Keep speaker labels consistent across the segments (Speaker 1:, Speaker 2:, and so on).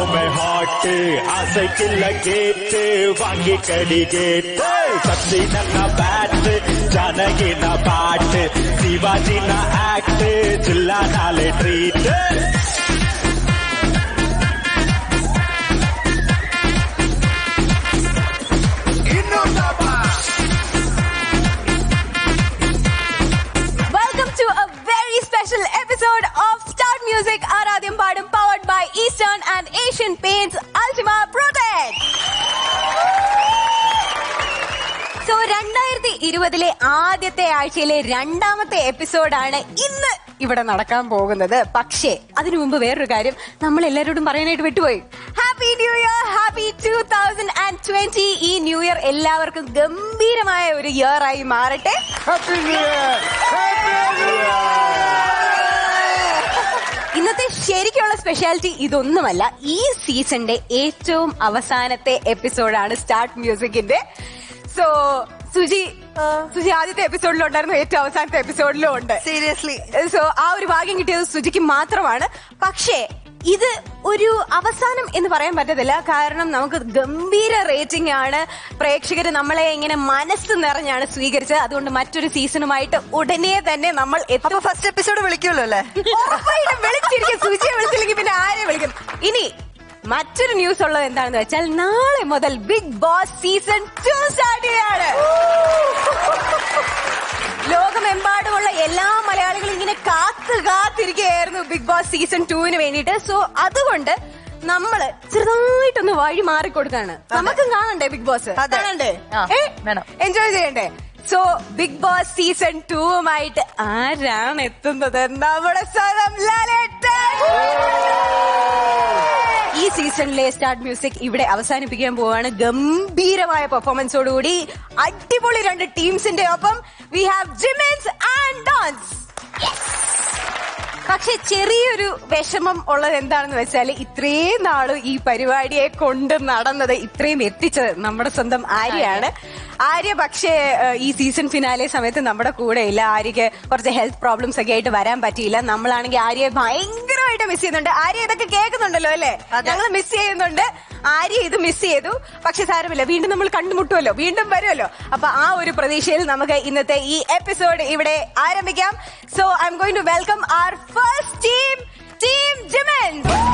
Speaker 1: எப்பவுமே ஹாட்டு ஆசைக்குள்ள கேட்டு வாங்கி கடி கேட்டு சக்தி நல்ல பேட்டு ஜானகி நான் பாட்டு சிவாஜி நான் ஆக்ட் சில்லா நாளே treat
Speaker 2: Welcome to a very special episode of Start Music Aradhyam Padam powered by Eastern and Asian Paints Ultima Protect. So രണ്ടായിരത്തി ഇരുപതിലെ ആദ്യത്തെ ആഴ്ചയിലെ രണ്ടാമത്തെ എപ്പിസോഡാണ് ഇന്ന് ഇവിടെ നടക്കാൻ പോകുന്നത് പക്ഷേ അതിനു മുമ്പ് വേറൊരു കാര്യം നമ്മൾ എല്ലാവരോടും പറയാനായിട്ട് വിട്ടുപോയി happy new year happy two thousand and twenty ഈ ന്യൂ ഇയർ എല്ലാവർക്കും ഗംഭീരമായ ഒരു ഇയർ ആയി മാറട്ടെ ഇന്നത്തെ ശരിക്കുള്ള സ്പെഷ്യാലിറ്റി ഇതൊന്നുമല്ല ഈ സീസണിന്റെ ഏറ്റവും അവസാനത്തെ എപ്പിസോഡാണ് സ്റ്റാർട്ട് മ്യൂസിക്കിന്റെ സോ സുജി സുജി ആദ്യത്തെ എപ്പിസോഡിലും ഉണ്ടായിരുന്നു ഏറ്റവും അവസാനത്തെ എപ്പിസോഡിലും ഉണ്ട്
Speaker 3: സീരിയസ്ലി
Speaker 2: സോ ആ ഒരു ഭാഗ്യം കിട്ടിയത് സുജിക്ക് മാത്രമാണ് പക്ഷേ ഇത് ഒരു അവസാനം എന്ന് പറയാൻ പറ്റത്തില്ല കാരണം നമുക്ക് ഗംഭീര റേറ്റിംഗ് ആണ് പ്രേക്ഷകർ നമ്മളെ ഇങ്ങനെ മനസ്സ് നിറഞ്ഞാണ് സ്വീകരിച്ചത് അതുകൊണ്ട് മറ്റൊരു സീസണുമായിട്ട് ഉടനെ തന്നെ നമ്മൾ എത്തും
Speaker 3: അപ്പൊ ഫസ്റ്റ് എപ്പിസോഡ് വിളിക്കുമല്ലോ അല്ലേ
Speaker 2: ഉറപ്പായിട്ടും വിളിച്ചിരിക്കും സുജിയെ വിളിച്ചില്ലെങ്കിൽ പിന്നെ ആരെ വിളിക്കും ഇനി മറ്റൊരു ന്യൂസ് ഉള്ളത് എന്താണെന്ന് വെച്ചാൽ നാളെ മുതൽ Bigg Boss season two start ചെയ്യാണ് ലോകമെമ്പാടുമുള്ള എല്ലാ മലയാളികളും ഇങ്ങനെ കാത്ത് കാത്തിരിക്കുകയായിരുന്നു ബിഗ് ബോസ് സീസൺ ടുവിന് വേണ്ടിയിട്ട് സോ അതുകൊണ്ട് നമ്മള് ചെറുതായിട്ടൊന്ന് വഴി മാറിക്കൊടുക്കാണ് നമുക്കും കാണണ്ടേ ബിഗ് ബോസ്
Speaker 3: അതെ.
Speaker 2: കാണണ്ടേ
Speaker 4: ആ, വേണം.
Speaker 2: എൻജോയ് ചെയ്യണ്ടേ സോ ബിഗ് ബോസ് സീസൺ ടുവുമായിട്ട് ആരാണ് എത്തുന്നത് നമ്മുടെ സ്വന്തം ലാലേട്ടൻ ഈ സീസണിലെ സ്റ്റാർട്ട് മ്യൂസിക് ഇവിടെ അവസാനിപ്പിക്കാൻ പോവാണ് ഗംഭീരമായ പെർഫോമൻസോടുകൂടി അടിപൊളി രണ്ട് ടീംസിന്റെ ഒപ്പം വി ഹാവ് ജിമെൻസ് ആൻഡ് ഡാൻസ് പക്ഷെ ചെറിയൊരു വിഷമം ഉള്ളത് എന്താണെന്ന് വെച്ചാൽ ഇത്രയും നാളും ഈ പരിപാടിയെ കൊണ്ട് നടന്നത് ഇത്രയും എത്തിച്ചത് നമ്മുടെ സ്വന്തം ആര്യയാണ് ആര്യ പക്ഷേ ഏഹ്, ഈ സീസൺ ഫിനാലെ സമയത്ത് നമ്മുടെ കൂടെ ഇല്ല ആര്യക്ക് കുറച്ച് ഹെൽത്ത് പ്രോബ്ലംസ് ഒക്കെ ആയിട്ട് വരാൻ പറ്റിയില്ല നമ്മളാണെങ്കിൽ ആര്യയെ ഭയങ്കരമായിട്ട് മിസ് ചെയ്യുന്നുണ്ട് ആര്യ ഇതൊക്കെ കേൾക്കുന്നുണ്ടല്ലോ അല്ലേ
Speaker 3: അതെ.
Speaker 2: ഞങ്ങൾ മിസ് ചെയ്യുന്നുണ്ട് ആര്യ ഇത് മിസ് ചെയ്തു പക്ഷെ സാരമില്ല വീണ്ടും നമ്മൾ കണ്ടുമുട്ടുമല്ലോ വീണ്ടും വരുമല്ലോ അപ്പൊ ആ ഒരു പ്രതീക്ഷയിൽ നമുക്ക് ഇന്നത്തെ ഈ എപ്പിസോഡ് ഇവിടെ ആരംഭിക്കാം so I'm going to welcome our first team team ജിമൻ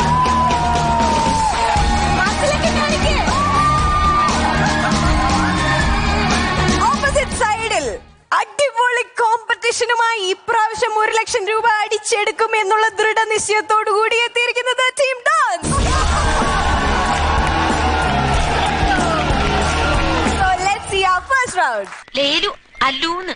Speaker 2: ഓപ്പോസിറ്റ് സൈഡിൽ അടിപൊളി കോമ്പറ്റീഷനുമായി ഇപ്രാവശ്യം ഒരു ലക്ഷം രൂപ അടിച്ചെടുക്കും എന്നുള്ള ദൃഢനിശ്ചയത്തോടു കൂടി എത്തിയിരിക്കുന്നത് team dance So let's see our first round.
Speaker 4: ലേലു അല്ലൂന്ന്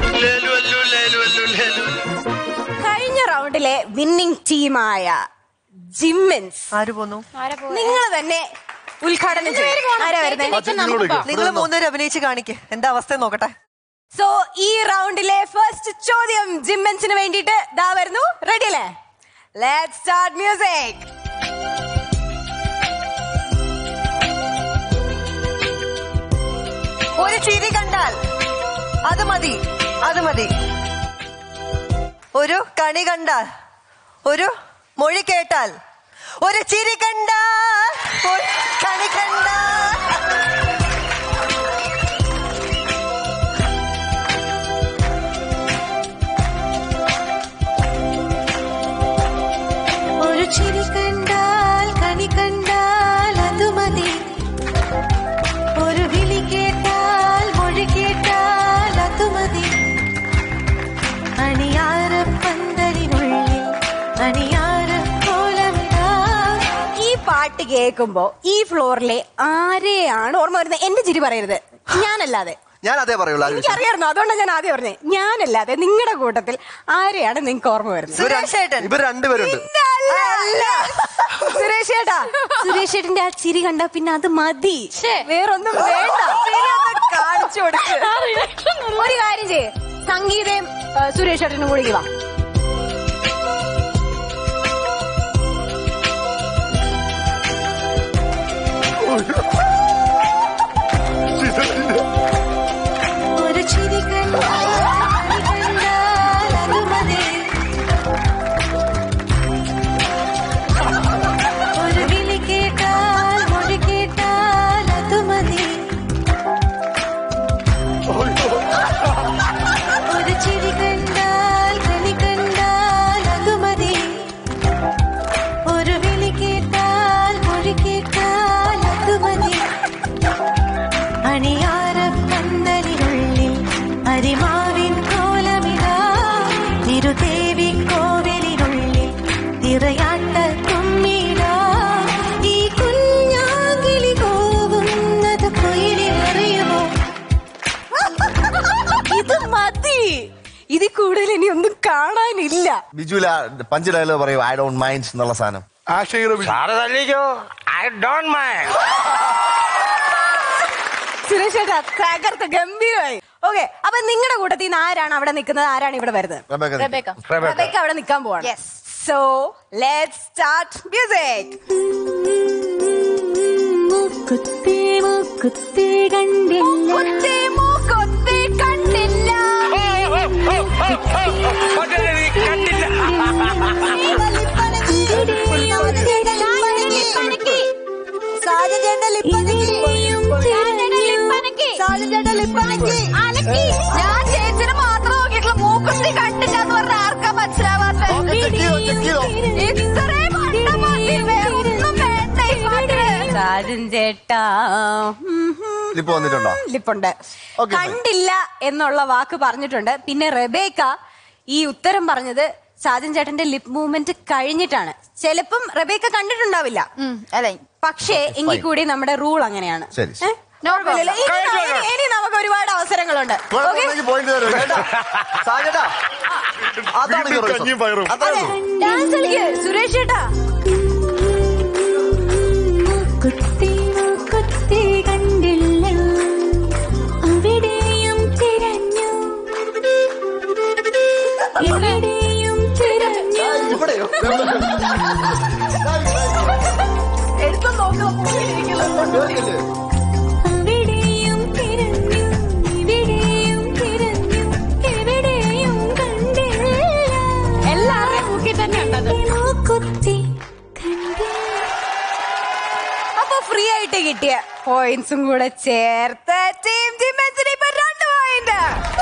Speaker 2: കഴിഞ്ഞ റൗണ്ടിലെ വിന്നിംഗ് ടീമായ ജിമ്മിൻസ്
Speaker 3: ആര് പോന്നു
Speaker 2: നിങ്ങൾ തന്നെ ഉദ്ഘാടനം ചെയ്യും ആരാ വരുന്നത്
Speaker 3: നിങ്ങൾ മൂന്നുപേരും അഭിനയിച്ച് കാണിക്ക് എന്താ അവസ്ഥ നോക്കട്ടെ
Speaker 2: സോ ഈ റൗണ്ടിലെ ഫസ്റ്റ് ചോദ്യം ജിമ്മൻസിന് വേണ്ടിയിട്ട് ദാ വരുന്നു റെഡി അല്ലേ ലെറ്റ് സ്റ്റാർട്ട് മ്യൂസിക്
Speaker 3: ഒരു ചിരി കണ്ടാൽ അത് മതി അത് മതി ഒരു കണി കണ്ടാൽ ഒരു മൊഴി കേട്ടാൽ ഒരു ചിരി കണ്ടാൽ ഒരു കണി കണ്ടാൽ
Speaker 5: ഒരു ചിരി കണ്ടാൽ കണി കണ്ടാൽ അത് മതി ഒരു വിളി കേട്ടാൽ മൊഴി കേട്ടാൽ അത് മതി അണിയാര പന്തലിനുള്ളിൽ അണിയാര കോലമിടാ
Speaker 2: ഈ പാട്ട് കേൾക്കുമ്പോ ഈ ഫ്ലോറിലെ ആരെയാണ് ഓർമ്മ വരുന്നത് എന്റെ ചിരി പറയരുത് ഞാനല്ലാതെ
Speaker 6: ഞാൻ അതേ പറയുള്ളൂ ആരും
Speaker 2: എനിക്കറിയായിരുന്നു അതുകൊണ്ടാണ് ഞാൻ ആദ്യം പറഞ്ഞത് ഞാനല്ലാതെ നിങ്ങളുടെ കൂട്ടത്തിൽ ആരെയാണ് നിങ്ങൾക്ക് ഓർമ്മ വരുന്നത്
Speaker 3: സുരേഷ് ഏട്ടൻ
Speaker 6: ഇവർ രണ്ടുപേരുണ്ട്
Speaker 2: അല്ല, അല്ല. സുരേഷ് ചേട്ടാ സുരേഷ് ചേട്ടന്റെ ആ ചിരി കണ്ട പിന്നെ അത് മതി വേറൊന്നും വേണ്ട ചിരി ഒന്ന് കാണിച്ചു കൊടുക്ക് ഒരു കാര്യം ചെയ്യേ സംഗീതയും ആ, സുരേഷ് ചേട്ടനും കൂടി വാ
Speaker 5: ഒരു ചിരി കണ്ടാൽ കണി കണ്ടാൽ അത് മതി ഒരു വിളി കേട്ടാൽ
Speaker 6: ബിജുല പഞ്ച് ഡയലോഗ് പറയൂ ഐ ഡോണ്ട് മൈൻഡ് എന്നുള്ള സാധനം
Speaker 7: ആഷയുടെ വി-
Speaker 8: സാറ് തല്ലിക്കോ ഐ ഡോണ്ട് മൈൻഡ്
Speaker 2: സുരേഷ് ചേട്ടാ തകർത്ത് ഗംഭീരമായി ഓക്കെ അപ്പൊ നിങ്ങളുടെ കൂട്ടത്തിൽ നിന്ന് ആരാണ് അവിടെ നിൽക്കുന്നത് ആരാണ് ഇവിടെ വരുന്നത്
Speaker 6: റബേക്ക നിക്ക്.
Speaker 4: റബേക്ക
Speaker 2: റബേക്ക അവിടെ നിൽക്കാൻ പോവാണ് സോ ലെറ്റ് സ്റ്റാർട്ട് മ്യൂസിക്
Speaker 5: മൂക്കുത്തി മൂക്കുത്തി കണ്ടില്ല
Speaker 2: കുത്തി മൂക്കൊത്തി കണ്ടില്ല ഞാൻ ചേച്ചിന് മാത്രം നോക്കിയിട്ടുള്ള മൂക്കുത്തി കണ്ടില്ല എന്ന് പറഞ്ഞ ആർക്കാ മനസ്സിലാവാത്ത
Speaker 6: ചെക്ക് ചെയ്തോ, ചെക്ക് ചെയ്തോ.
Speaker 2: ഇത്രയും മണ്ടമാക്കി വേറൊന്നും വേണ്ട ഈ പാട്ടിന്. രാജൻ ചേട്ടാ ഉം, ഉം.
Speaker 6: ലിപ്പ് വന്നിട്ടുണ്ടോ
Speaker 2: ലിപ്പുണ്ട്
Speaker 6: Okay, fine.
Speaker 2: കണ്ടില്ല എന്നുള്ള വാക്ക് പറഞ്ഞിട്ടുണ്ട് പിന്നെ റെബേക്ക ഈ ഉത്തരം പറഞ്ഞത് സാജൻ ചേട്ടന്റെ ലിപ് മൂവ്മെന്റ് കഴിഞ്ഞിട്ടാണ് ചിലപ്പം റെബേക്ക കണ്ടിട്ടുണ്ടാവില്ല
Speaker 4: അതെ
Speaker 2: പക്ഷേ എങ്കിൽ കൂടി നമ്മുടെ റൂൾ അങ്ങനെയാണ്
Speaker 6: ശരി,
Speaker 2: ഏ?
Speaker 6: ശരി.
Speaker 2: കുഴപ്പമില്ലല്ലോ. ഇനി ന- ഇനി- ഇനി നമുക്ക് ഒരുപാട് അവസരങ്ങളുണ്ട് ഓക്കെ
Speaker 6: കുഴപ്പമില്ലെങ്കിൽ പോയിന്റ് തരും കേട്ടോ. സാജേട്ടാ, അതാണ്
Speaker 7: വീണ്ടും
Speaker 6: ഹീറോയിസം.
Speaker 7: കഞ്ഞിയും പയറും.
Speaker 6: അത്രേ
Speaker 2: അതെ
Speaker 6: ഉള്ളൂ.
Speaker 2: ഡാൻസ് കളിക്ക് സുരേഷ് ചേട്ടാ
Speaker 5: മൂക്കുത്തി മൂക്കുത്തി കണ്ടില്ല അവിടെയും തിരഞ്ഞു ഇവിടെയും തിരഞ്ഞു
Speaker 6: ഇവിടെയോ?
Speaker 2: എടുത്തു നോക്കുന്ന
Speaker 6: കേറിയില്ലേ?
Speaker 5: അവിടെയും തിരഞ്ഞു ഇവിടെയും തിരഞ്ഞു എവിടെയും കണ്ടില്ല
Speaker 2: എല്ലാവരുടെയും മൂക്കിൽ തന്നെ ഉണ്ടത്
Speaker 5: മൂക്കുത്തി കണ്ടില്ല
Speaker 2: അപ്പൊ ഫ്രീ ആയിട്ട് കിട്ടിയ പോയിന്റ്സും കൂടെ ചേർത്ത് ടീം ജിമ്മൻസിന് ഇപ്പൊ രണ്ട് പോയിന്റ്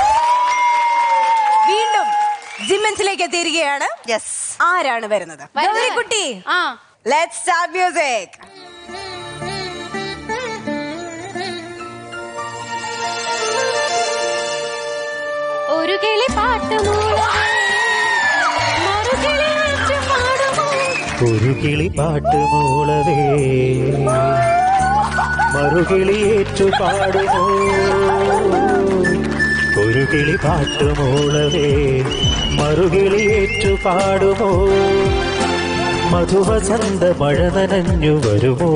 Speaker 2: വീണ്ടും ജിമ്മൻസിലേക്ക് എത്തിയിരിക്കുകയാണ്
Speaker 3: യെസ്
Speaker 2: ആരാണ് വരുന്നത്
Speaker 4: വരുന്നത്.
Speaker 2: കുട്ടി
Speaker 4: ആ
Speaker 2: ലെറ്റ് സ്റ്റാർട്ട് മ്യൂസിക്
Speaker 5: ഒരു കിളി പാട്ടുമോ മറുകിളി വെച്ച് പാടുമോ
Speaker 1: ഒരു കിളി പാട്ട് മൂളവേ മറുകിളിയേറ്റു പാടുമോ ഒരു കിളി പാട്ട് മൂളവേ മറുകിളിയേറ്റു പാടുമോ മധുവസന്ത മഴ നനഞ്ഞു വരുമോ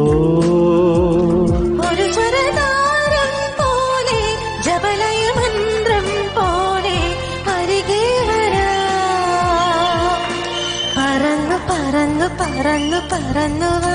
Speaker 5: ഒരു സ്വരതാരം പോലെ ജപലയ മന്ത്രം പോലെ അരികെ വരാ പറന്നു പറന്നു പറന്നു പറന്നു വാ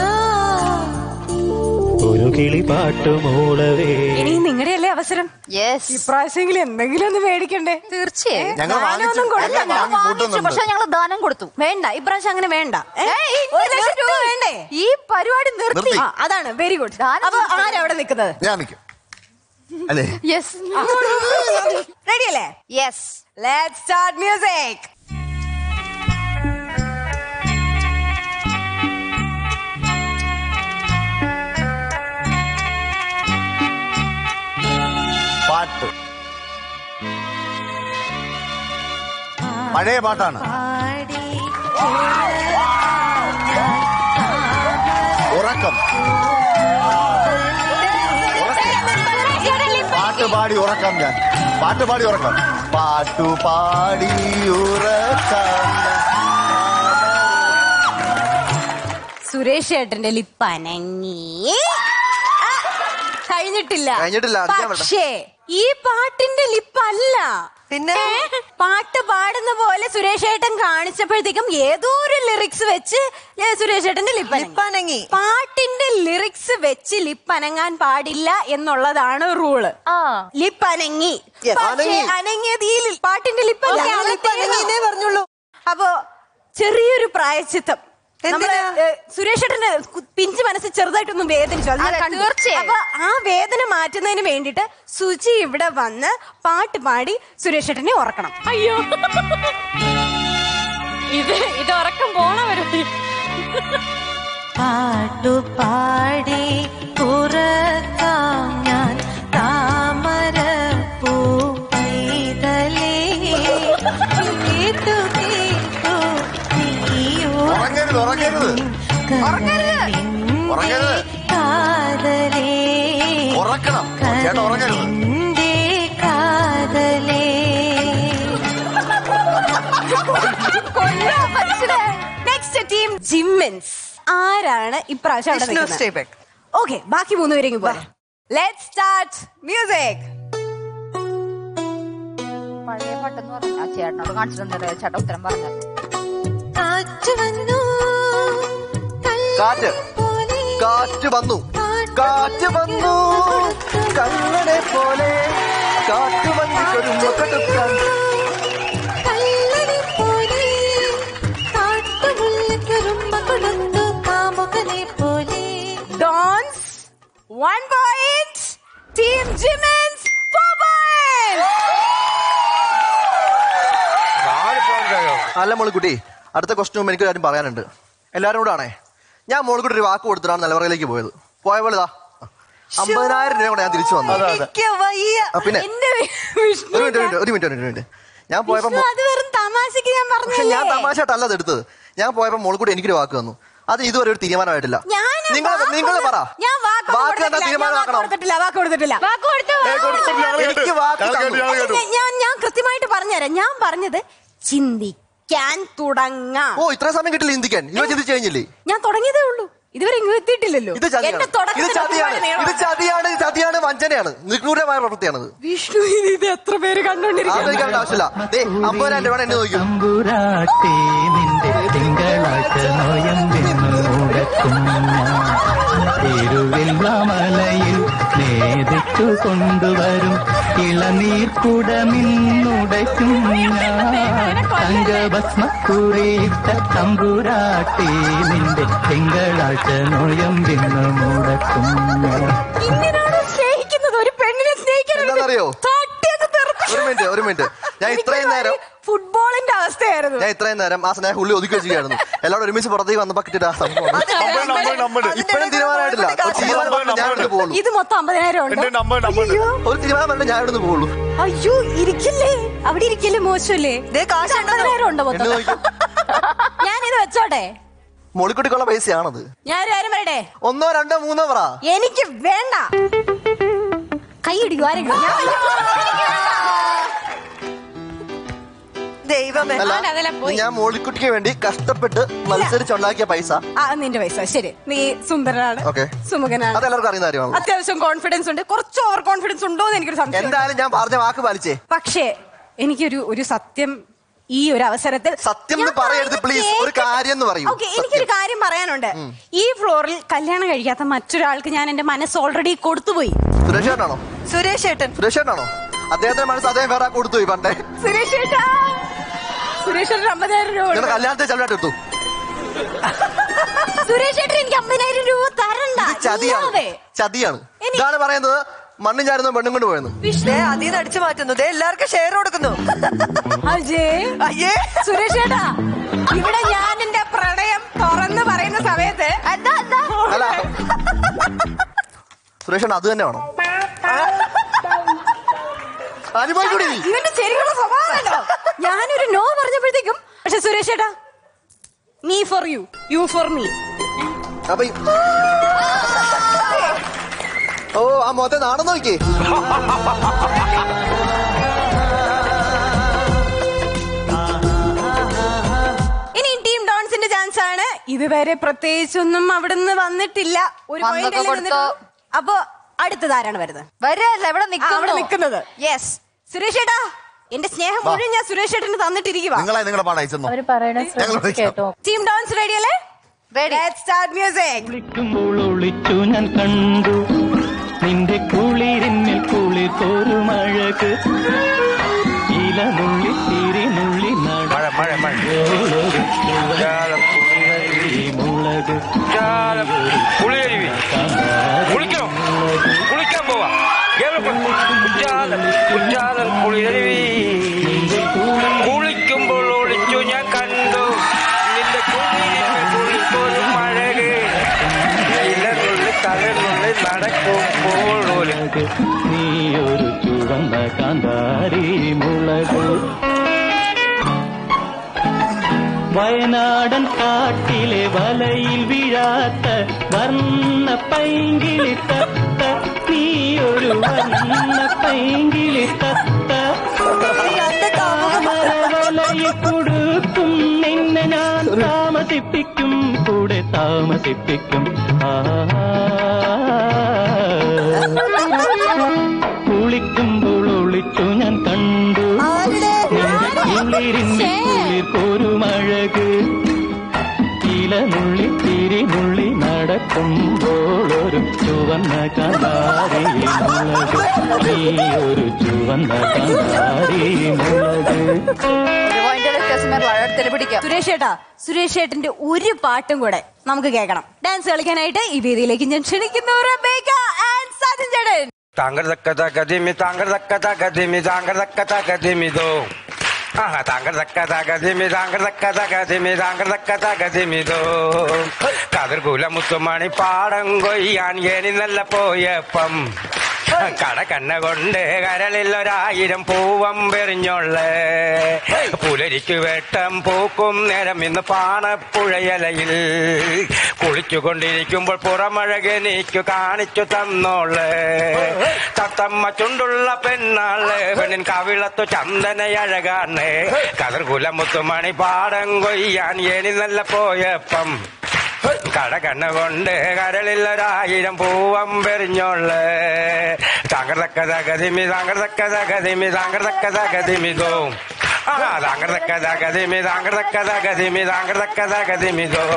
Speaker 1: ഒരു കിളി പാട്ട് മൂളവേ
Speaker 2: ഇനി നിങ്ങളുടെ അല്ലേ അവസരം
Speaker 4: യെസ്
Speaker 2: ഇപ്രാവശ്യമെങ്കിലും എന്തെങ്കിലും ഒന്ന് മേടിക്കണ്ടേ
Speaker 4: തീർച്ചയായും
Speaker 6: ഞങ്ങൾ വാങ്ങിച്ചു
Speaker 2: ദാനമൊന്നും കൊടുക്കണ്ട.
Speaker 6: ഞങ്ങൾ വാങ്ങി
Speaker 4: വാങ്ങിച്ചു
Speaker 6: കൂട്ടുന്നുണ്ട്
Speaker 4: പക്ഷെ ഞങ്ങൾ ദാനം കൊടുത്തു
Speaker 2: വേണ്ട ഇപ്രാവശ്യം അങ്ങനെ വേണ്ട ഏ?
Speaker 4: ഏയ്,
Speaker 2: ഒരു ലക്ഷം രൂപ വേണ്ടേ
Speaker 4: ഈ പരിപാടി നിർത്തി
Speaker 6: നിർത്തി.
Speaker 2: ആ, അതാണ് വെരി ഗുഡ്
Speaker 4: ദാനം
Speaker 2: അപ്പൊ ആരവിടെ നിൽക്കുന്നത്
Speaker 6: ഞാൻ നിൽക്കും അല്ലേ
Speaker 4: യെസ്
Speaker 2: റെഡി അല്ലേ
Speaker 4: യെസ്
Speaker 2: ലെറ്റ് സ്റ്റാർട്ട് മ്യൂസിക്
Speaker 6: പാട്ട് പഴയ പാട്ടാണ്
Speaker 5: പാടി
Speaker 6: ഉറക്കം പാട്ട് പാടി ഉറക്കം ഞാൻ പാട്ട് പാടി ഉറക്കം പാട്ടു പാടി ഉറക്കം
Speaker 2: സുരേഷ് ചേട്ടന്റെ ലിപ്പ് അനങ്ങി ആ, കഴിഞ്ഞിട്ടില്ല
Speaker 3: കഴിഞ്ഞിട്ടില്ല, അടിക്കാൻ വേണ്ട.
Speaker 2: പക്ഷേ ഈ പാട്ടിന്റെ ലിപ്പ് അല്ല
Speaker 3: പിന്നെ?
Speaker 2: ഏ? പാട്ട് പാടുന്ന പോലെ സുരേഷ് ഏട്ടൻ കാണിച്ചപ്പോഴത്തേക്കും ഏതോ ഒരു ലിറിക്സ് വെച്ച് ഏ, സുരേഷ് ഏട്ടന്റെ ലിപ്പ്
Speaker 3: ലിപ്പ് അനങ്ങി.
Speaker 2: പാട്ടിന്റെ ലിറിക്സ് വെച്ച് ലിപ്പ് അനങ്ങാൻ പാടില്ല എന്നുള്ളതാണ് റൂള്
Speaker 4: ആ
Speaker 2: ലിപ്പ് അനങ്ങി
Speaker 3: Yes.
Speaker 2: പക്ഷേ
Speaker 3: അനങ്ങി.
Speaker 2: അനങ്ങിയത് ഈ ലി- പാട്ടിന്റെ ലിപ്പ് അല്ല.
Speaker 3: ഞങ്ങൾ ലിപ്പ് അനങ്ങിന്നേ പറഞ്ഞുള്ളൂ
Speaker 2: അപ്പൊ ചെറിയൊരു പ്രായച്ചിത്തം
Speaker 3: എന്തിനാ?
Speaker 2: നമ്മള്, ഏ, സുരേഷ് ഏട്ടന്റെ കു- പിഞ്ച് മനസ്സ് ചെറുതായിട്ടൊന്ന് വേദനിച്ചു അത് ഞാൻ
Speaker 4: അതെ,
Speaker 2: കണ്ടു.
Speaker 4: തീർച്ചയായും.
Speaker 2: അപ്പൊ ആ വേദന മാറ്റുന്നതിന് വേണ്ടിട്ട് സുചി ഇവിടെ വന്ന് പാട്ട് പാടി സുരേഷ് ഏട്ടനെ ഉറക്കണം
Speaker 4: അയ്യോ ഇത് ഇത് ഉറക്കം പോണ പരിപാടി
Speaker 5: പാട്ടു പാടി ഉറക്കാം ഞാൻ താമര പൂ പൈതലേ കേട്ടു കേട്ടു നീയോ
Speaker 6: ഉറങ്ങരുത് ഉറങ്ങരുത് ഉറങ്ങരുത്.
Speaker 5: കാതലേ
Speaker 6: ഉറക്കണം ചേട്ടാ ഉറങ്ങരുത്
Speaker 5: കണ്ണിന്റെ കാതലേ
Speaker 2: ജിമ്മിൻസ് ആരാണ് ഇപ്രാവശ്യം അവിടെ
Speaker 3: വിഷ്ണു
Speaker 2: നിൽക്കുന്നത്?
Speaker 3: സ്റ്റേബെക്
Speaker 2: ഓക്കെ ബാക്കി മൂന്നുപേരെങ്കിൽ പോലെ ലെറ്റ് സ്റ്റാർട്ട് മ്യൂസിക്
Speaker 4: പഴയ പാട്ടെന്ന് പറഞ്ഞു ആ ചേട്ടനോട് കാണിച്ചിട്ടുണ്ട് ചേട്ടൻ ഉത്തരം പറഞ്ഞു
Speaker 5: കാറ്റ് വന്നു
Speaker 6: കാറ്റ് കാറ്റ് വന്നു കാറ്റ് വന്നു കണ്ണനെ പോലെ കാറ്റ് വന്നിട്ടൊരു മുഖത്തെത്താൻ
Speaker 5: കള്ളനെ പോലെ കാട്ടുമുള്ളിക്കുരുമ്പ കൊടുത്തു കാമുകനെ പോലെ
Speaker 2: ഡോൺസ് വൺ പോയിന്റ് ടീം ജിമ്മിൻസ് ഫോർ പോയിന്റ്
Speaker 8: നാല് പോയിന്റ് ആയോ
Speaker 6: അല്ല മോളിക്കുട്ടി അടുത്ത ക്വസ്റ്റ്യൻ എനിക്ക് കാര്യം പറയാനുണ്ട് എല്ലാവരും കൂടെ ആണേ ഞാൻ മോളിക്കുട്ടി ഒരു വാക്ക് കൊടുത്തിട്ടാണ് നിലവറയിലേക്ക് പോയത് പോയപ്പോൾ ഇതാ അമ്പതിനായിരം രൂപ കൂടെ ഞാൻ തിരിച്ചു വന്നു
Speaker 3: എനിക്ക് വയ്യ
Speaker 6: ആ, പിന്നെ
Speaker 2: എന്റെ വിഷ്ണു
Speaker 6: ഒരു മിനിറ്റ് ഒരു മിനിറ്റ് ഒരു മിനിറ്റ് ഒരു മിനിറ്റ് ഞാൻ പോയപ്പോ
Speaker 2: വിഷ്ണു, അത് വെറും തമാശക്ക് ഞാൻ
Speaker 6: പക്ഷെ ഞാൻ
Speaker 2: പറഞ്ഞില്ലേ
Speaker 6: തമാശയായിട്ടല്ല അത് എടുത്തത് ഞാൻ പോയപ്പോ മോളിക്കുട്ടി എനിക്കൊരു വാക്ക് തന്നു അത് ഇതുവരെ ഒരു തീരുമാനമായിട്ടില്ല
Speaker 2: ഞാൻ
Speaker 6: നിങ്ങൾ
Speaker 2: വാക്ക്
Speaker 6: നിങ്ങൾ
Speaker 2: കൊടുത്ത-
Speaker 6: പറ
Speaker 2: ഞാൻ വാക്ക്
Speaker 6: വാക്ക് എന്താ
Speaker 2: കൊടുത്തിട്ടില്ല, ഞാൻ വാക്ക്
Speaker 6: തീരുമാനമാക്കണം
Speaker 2: കൊടുത്തിട്ടില്ല വാക്ക് കൊടുത്തിട്ടില്ല വാക്ക്
Speaker 6: എനിക്ക് വാക്ക് തന്നു.
Speaker 2: ഞാൻ ഞാൻ കൃത്യമായിട്ട് പറഞ്ഞുതരാം ഞാൻ പറഞ്ഞത് ചിന്തിക്കാൻ തുടങ്ങാം
Speaker 6: ഓ ഇത്ര സമയം കിട്ടില്ല ചിന്തിക്കാൻ ഇവ ചിന്തിച്ചു കഴിഞ്ഞില്ലേ
Speaker 2: ഞാൻ തുടങ്ങിയതേ ഉള്ളൂ ഇതുവരെ ഇങ്ങ് എത്തിയിട്ടില്ലല്ലോ
Speaker 6: ഇത് ചതിയാണ്
Speaker 2: എന്റെ
Speaker 6: ഇത്
Speaker 2: തുടക്കത്തിന്
Speaker 6: ചതിയാണ്
Speaker 2: ഒരുപാട്
Speaker 6: ഇത്
Speaker 2: നേരമാണ്.
Speaker 6: ചതിയാണ് ഇത് ചതിയാണ് വഞ്ചനയാണ് നിഗൂഢമായ പ്രവൃത്തിയാണത്
Speaker 2: വിഷ്ണു ഇത് ഇത് എത്ര പേര് കണ്ടോണ്ടിരിക്കുന്നു
Speaker 6: ആലോചിക്കേണ്ട ആവശ്യമില്ല ദേ അമ്പതിനായിരം രൂപ എന്നെ നോക്കും
Speaker 7: തമ്പുരാട്ടി നിന്റെ തിങ്കളാഴ്ച നോയമ്പെന്നു മുടക്കും തിരുവെല്ലാമലയിൽ നേതിച്ചു കൊണ്ടുവരും ഇളനീർക്കുടമിന്നുടയ്ക്കും ഞാൻ തങ്കഭസ്മക്കുറിയിട്ട തമ്പുരാട്ടി നിന്റെ തിങ്കളാഴ്ച നോയമ്പെന്നു മുടക്കും ഞാൻ
Speaker 2: ഇങ്ങനെയാണോ സ്നേഹിക്കുന്നത് ഒരു പെണ്ണിനെ സ്നേഹിക്കാൻ
Speaker 6: എന്താണെന്നറിയോ?
Speaker 2: തട്ടിയൊക്കെ തെറുക്കും.
Speaker 6: ഒരു മിനിറ്റ് ഒരു മിനിറ്റ് ഞാൻ ഇത്രയും നേരം
Speaker 2: ഫുട്ബോളിന്റെ അവസ്ഥയായിരുന്നു
Speaker 6: ഞാൻ ഇത്രയും നേരം ആ സ്നേഹം ഉള്ളി ഒതുക്കി വെച്ചിരിക്കുകയായിരുന്നു എല്ലാവരും ഒരുമിച്ച് പുറത്തേക്ക് വന്നപ്പോ കിട്ടിയിട്ട് ആ സംഭവം ഇപ്പോഴും തീരുമാനമായിട്ടില്ല ഒരു തീരുമാനം പറഞ്ഞിട്ട് ഞാൻ ഇവിടുന്ന് പോകുള്ളൂ
Speaker 2: ഇത് മൊത്തം അമ്പതിനായിരം ഉണ്ട് അയ്യോ
Speaker 6: ഒരു തീരുമാനം പറഞ്ഞിട്ട് ഞാൻ ഇവിടുന്ന് പോകുള്ളൂ
Speaker 2: അയ്യോ ഇരിക്കില്ലേ അവിടെ ഇരിക്കില്ലേ മോശമല്ലേ
Speaker 3: ദേ കാശ്
Speaker 2: ഇത് അമ്പതിനായിരം ഉണ്ടോ
Speaker 6: എന്നെ
Speaker 2: മൊത്തം
Speaker 6: നോക്കും
Speaker 2: ഞാനിത് വെച്ചോട്ടെ
Speaker 6: മോളിക്കുട്ടിക്കുള്ള പൈസയാണത്
Speaker 2: ഞാൻ ഒരു കാര്യം പറയട്ടെ
Speaker 6: ഒന്നോ രണ്ടോ മൂന്നോ പറ
Speaker 2: എനിക്ക് വേണ്ട കൈ ഇടിക്കും ആരെങ്കിലും ഞാൻ
Speaker 3: ദൈവമേ
Speaker 6: അല്ല
Speaker 2: അതല്ല പോയി.
Speaker 6: ഞാൻ മോളിക്കുട്ടിക്ക് വേണ്ടി കഷ്ടപ്പെട്ട് മത്സരിച്ചുണ്ടാക്കിയ പൈസ
Speaker 2: ആ നിന്റെ പൈസ ശരി നീ സുന്ദരനാണ്
Speaker 6: Okay.
Speaker 2: സുമുഖനാണ്
Speaker 6: അതെല്ലാവർക്കും അറിയുന്ന കാര്യമാണ്
Speaker 2: അത്യാവശ്യം കോൺഫിഡൻസ് ഉണ്ട് കുറച്ച് ഓവർ കോൺഫിഡൻസ് ഉണ്ടോ എന്ന് എനിക്കൊരു സംശയം
Speaker 6: എന്തായാലും ഞാൻ പറഞ്ഞ വാക്ക് പാലിച്ചേ
Speaker 2: പക്ഷേ എനിക്കൊരു ഒരു സത്യം ഈ ഒരു അവസരത്തിൽ
Speaker 6: സത്യം എന്ന് പറയരുത്, please. ഒരു കാര്യം എന്ന് പറയൂ.
Speaker 2: ഓക്കെ എനിക്കൊരു കാര്യം പറയാനുണ്ട് ഈ ഫ്ലോറിൽ കല്യാണം കഴിക്കാത്ത മറ്റൊരാൾക്ക് ഞാൻ എന്റെ മനസ്സ് ഓൾറെഡി കൊടുത്തുപോയി
Speaker 6: സുരേഷ് ചേട്ടനാണോ
Speaker 3: സുരേഷ് ഏട്ടൻ
Speaker 6: സുരേഷ് ചേട്ടനാണോ അദ്ദേഹത്തിന്റെ മനസ്സ് അദ്ദേഹം വേറെ കൊടുത്തു പോയി പണ്ടേ
Speaker 2: സുരേഷ് ഏട്ടാ സുരേഷ് ഏട്ടൻ അമ്പതിനായിരം രൂപ
Speaker 6: നിങ്ങൾ
Speaker 2: കൊടുത്തു.
Speaker 6: കല്യാണത്തെ ചെലവായിട്ട് എടുത്തു
Speaker 2: സുരേഷ് ഏട്ടൻ എനിക്ക് അമ്പതിനായിരം രൂപ തരണ്ട
Speaker 6: ഇത് ചതിയാണ്
Speaker 2: ഇല്ലാതെ.
Speaker 6: ചതിയാണ്
Speaker 2: ഇനി-
Speaker 6: ഇതാണ് പറയുന്നത് മണ്ണും ചാരുന്ന പെണ്ണും കൊണ്ട് പോയെന്ന്
Speaker 3: ദേ അതിൽ നിന്ന് അടിച്ചു മാറ്റുന്നു ദേ എല്ലാവർക്കും ഷെയർ കൊടുക്കുന്നു
Speaker 2: അജയ്
Speaker 3: അയ്യേ
Speaker 2: സുരേഷ് ഏട്ടാ ഇവിടെ ഞാൻ എന്റെ പ്രണയം തുറന്ന് പറയുന്ന സമയത്ത് എന്താ എന്താ
Speaker 6: അല്ല സുരേഷ് ചേട്ടൻ അത് തന്നെ വേണം അനുഭവിക്കൂടി നീ.
Speaker 2: ഇവന്റെ ശരിക്കുള്ള സ്വഭാവമല്ലോ ഞാനൊരു നോ പറഞ്ഞപ്പോഴത്തേക്കും പക്ഷെ സുരേഷ് ഏട്ടാ me for you you for me
Speaker 6: അപ്പൊ ഈ- ഓ ആ മൊത്തം നാണം നോക്കിയേ
Speaker 2: ഇനി ടീം ഡോൺസിന്റെ ചാൻസ് ആണ് ഇതുവരെ പ്രത്യേകിച്ചൊന്നും അവിടുന്ന് വന്നിട്ടില്ല ഒരു
Speaker 4: വന്നൊക്കെ
Speaker 2: point അല്ലേ
Speaker 4: കൊടുത്തോ?
Speaker 2: വന്നിട്ടുള്ളൂ. അപ്പൊ അടുത്തതാരാണ് വരുന്നത്
Speaker 4: വരല്ല ഇവിടെ
Speaker 2: ആ, അവിടെ നിൽക്കുന്നത്
Speaker 4: യെസ്
Speaker 2: സുരേഷ് ഏട്ടാ എന്റെ സ്നേഹം മുഴുവൻ ഞാൻ സുരേഷ് ഏട്ടന് തന്നിട്ടിരിക്കുക
Speaker 6: നിങ്ങളെ നിങ്ങളുടെ പാടാ അയച്ചെന്നോ
Speaker 4: അവര് പറയണ
Speaker 6: ഞങ്ങൾ
Speaker 4: കേട്ടോ
Speaker 2: ടീം ഡോൺസ് റെഡി അല്ലേ
Speaker 4: Ready.
Speaker 2: സ്റ്റാർട്ട് മ്യൂസിക്
Speaker 7: വിളിക്കുമ്പോൾ ഒളിച്ചു ഞാൻ കണ്ടു നിന്റെ കുളിരിന്മേൽ കുളിർ തോരുമഴക് ഇലനുള്ളി തിരിനുള്ളി
Speaker 8: മഴ മഴ മഴ
Speaker 7: മുളക്
Speaker 8: ഉച്ചാലം കുളിയരുവി കുളിക്കണോ കുളിക്കാൻ പോവാ ഉച്ചാലം ഉച്ചാലം കുളിയരുവി കുളിക്കുമ്പോൾ ഒളിച്ചു ഞാൻ കണ്ടു നിന്റെ കുളിരിൽ കുളിക്കൊരു മഴക് ഇലനുള്ളിൽ തലനുള്ളിൽ നടക്കുമ്പോൾ ഒരു
Speaker 7: നീ ഒരു ചുവന്ന കാന്താരി മുളക് വയനാടൻ കാട്ടിലെ വലയിൽ വീഴാത്ത വർണ്ണ പൈങ്കിളി തത്ത നീ ഒരു വർണ്ണ പൈങ്കിളി തത്ത താമരവലയിൽ കൊടുക്കും നിന്നെ ഞാൻ താമസിപ്പിക്കും താമസിപ്പിക്കും ആ കുളിക്കുമ്പോൾ ഒളിച്ചു ഞാൻ കണ്ടു നിന്റെ കുളിരിന്റെ കുളിർ കോരുമഴക് ഇലനുള്ളി തിരിനുള്ളി നടക്കുമ്പോൾ ഒരു ചുവന്ന കന്താരി മുളക് നീ ഒരു ചുവന്ന കന്താരി മുളക്
Speaker 4: ഒരു പോയിന്റ് വ്യത്യാസം അടുത്തിൽ പിടിക്കാം
Speaker 2: സുരേഷ് ഏട്ടാ സുരേഷ് ഏട്ടന്റെ ഒരു പാട്ടും കൂടെ നമുക്ക് കേൾക്കണം ഡാൻസ് കളിക്കാനായിട്ട് ഈ വേദിയിലേക്ക് ഞാൻ ക്ഷണിക്കുന്നു റബേക്ക ആൻഡ് സാജൻ ചേട്ടൻ
Speaker 8: താങ്കൾ തക്ക തക്ക തിമി താങ്കൾ തക്ക തക്ക തിമി താങ്കൾ തക്ക തക്ക തിമിതോ ആഹാ താങ്കൾ തക്ക തക്ക തിമി താങ്കൾ തക്ക തക്ക തിമി താങ്കൾ തക്ക തക്ക തിമിതോ കതിർകുല മുത്തുമണി പാടം കൊയ്യാൻ ഏനി നല്ല പോയപ്പം കട കണ്ണ കൊണ്ട് കരളിൽ ഒരായിരം പൂവം പെറിഞ്ഞോളേ പുലരിക്ക് വെട്ടം പൂക്കും നേരം ഇന്ന് പാണപ്പുഴയലയിൽ കുളിച്ചുകൊണ്ടിരിക്കുമ്പോൾ പുറമഴകെനിക്കു കാണിച്ചു തന്നോളേ തത്തമ്മ ചുണ്ടുള്ള പെണ്ണാള് പെണ്ണിൻ കവിളത്തു ചന്ദനയഴകാണ് കതിർകുല മുത്തുമണി പാടം കൊയ്യാൻ ഏനി നല്ല പോയപ്പം കട കണ്ണ കൊണ്ട് കരളിൽ ഒരായിരം പൂവം പെരിഞ്ഞോള് താങ്കർ തക്ക തകതിമി താങ്കർ തക്ക തകതിമി താങ്കർ തക്ക തകതിമിതോ ആ താങ്കർ തക്ക തകതിമി താങ്കർ തക്ക തകതിമി താങ്കർ തക്ക തകതിമിതോ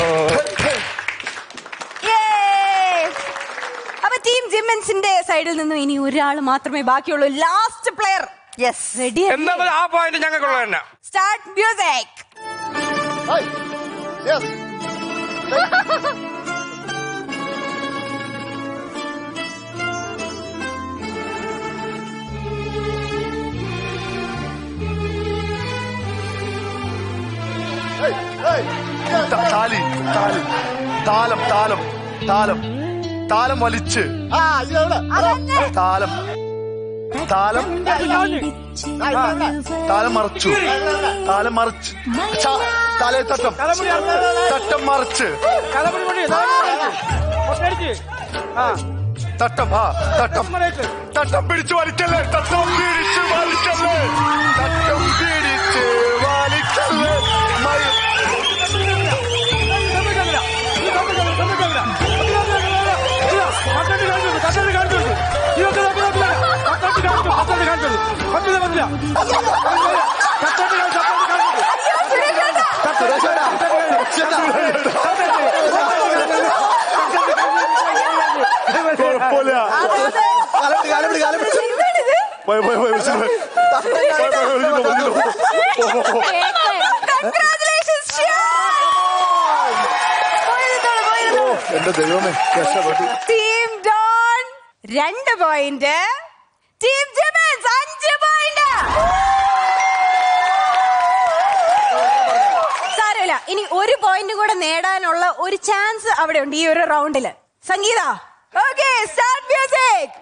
Speaker 2: Yay! അപ്പൊ ടീം ജിമ്മൻസിന്റെ സൈഡിൽ നിന്നും ഇനി ഒരാൾ മാത്രമേ ബാക്കിയുള്ളൂ ലാസ്റ്റ് പ്ലെയർ
Speaker 3: യെസ്
Speaker 2: റെഡി
Speaker 8: എന്താ ആ പോയിന്റ് ഞങ്ങൾക്കുള്ള തന്നെ
Speaker 2: സ്റ്റാർട്ട് മ്യൂസിക്
Speaker 9: താലി താലി താലം താലം താലം താലം വലിച്ച് താലം താലം താലം മറച്ചു താലം മറിച്ച് ച- തലേ തട്ടം തട്ടം മറിച്ച് തട്ടം ആ തട്ടം തട്ടം പിടിച്ച് വലിക്കല്ലേ തട്ടം പിടിച്ച് വലിക്കല്ലേ തട്ടം പിടിച്ച് വലിക്കല്ലേ മയ- കുഴപ്പമില്ല
Speaker 6: കാലം പിടി, കാലം പിടി, കാലം പിടി.
Speaker 9: പോയി പോയി പോയി വിളിച്ചിട്ട് പോയി. പോയി, പോയി, വിളിച്ചിട്ട് പോയി, വിളിച്ചിട്ട് പോയി. എന്റെ ദൈവമേ രക്ഷപ്പെട്ടു
Speaker 2: ടീം ഡോൺ രണ്ട് പോയിന്റ് ടീം ജിമ്മൻസ് അഞ്ച് പോയിന്റ് സാരമില്ല ഇനി ഒരു പോയിന്റ് കൂടെ നേടാനുള്ള ഒരു ചാൻസ് അവിടെ ഉണ്ട് ഈ ഒരു റൗണ്ടില് സംഗീത ഓക്കെ സ്റ്റാർട്ട് മ്യൂസിക്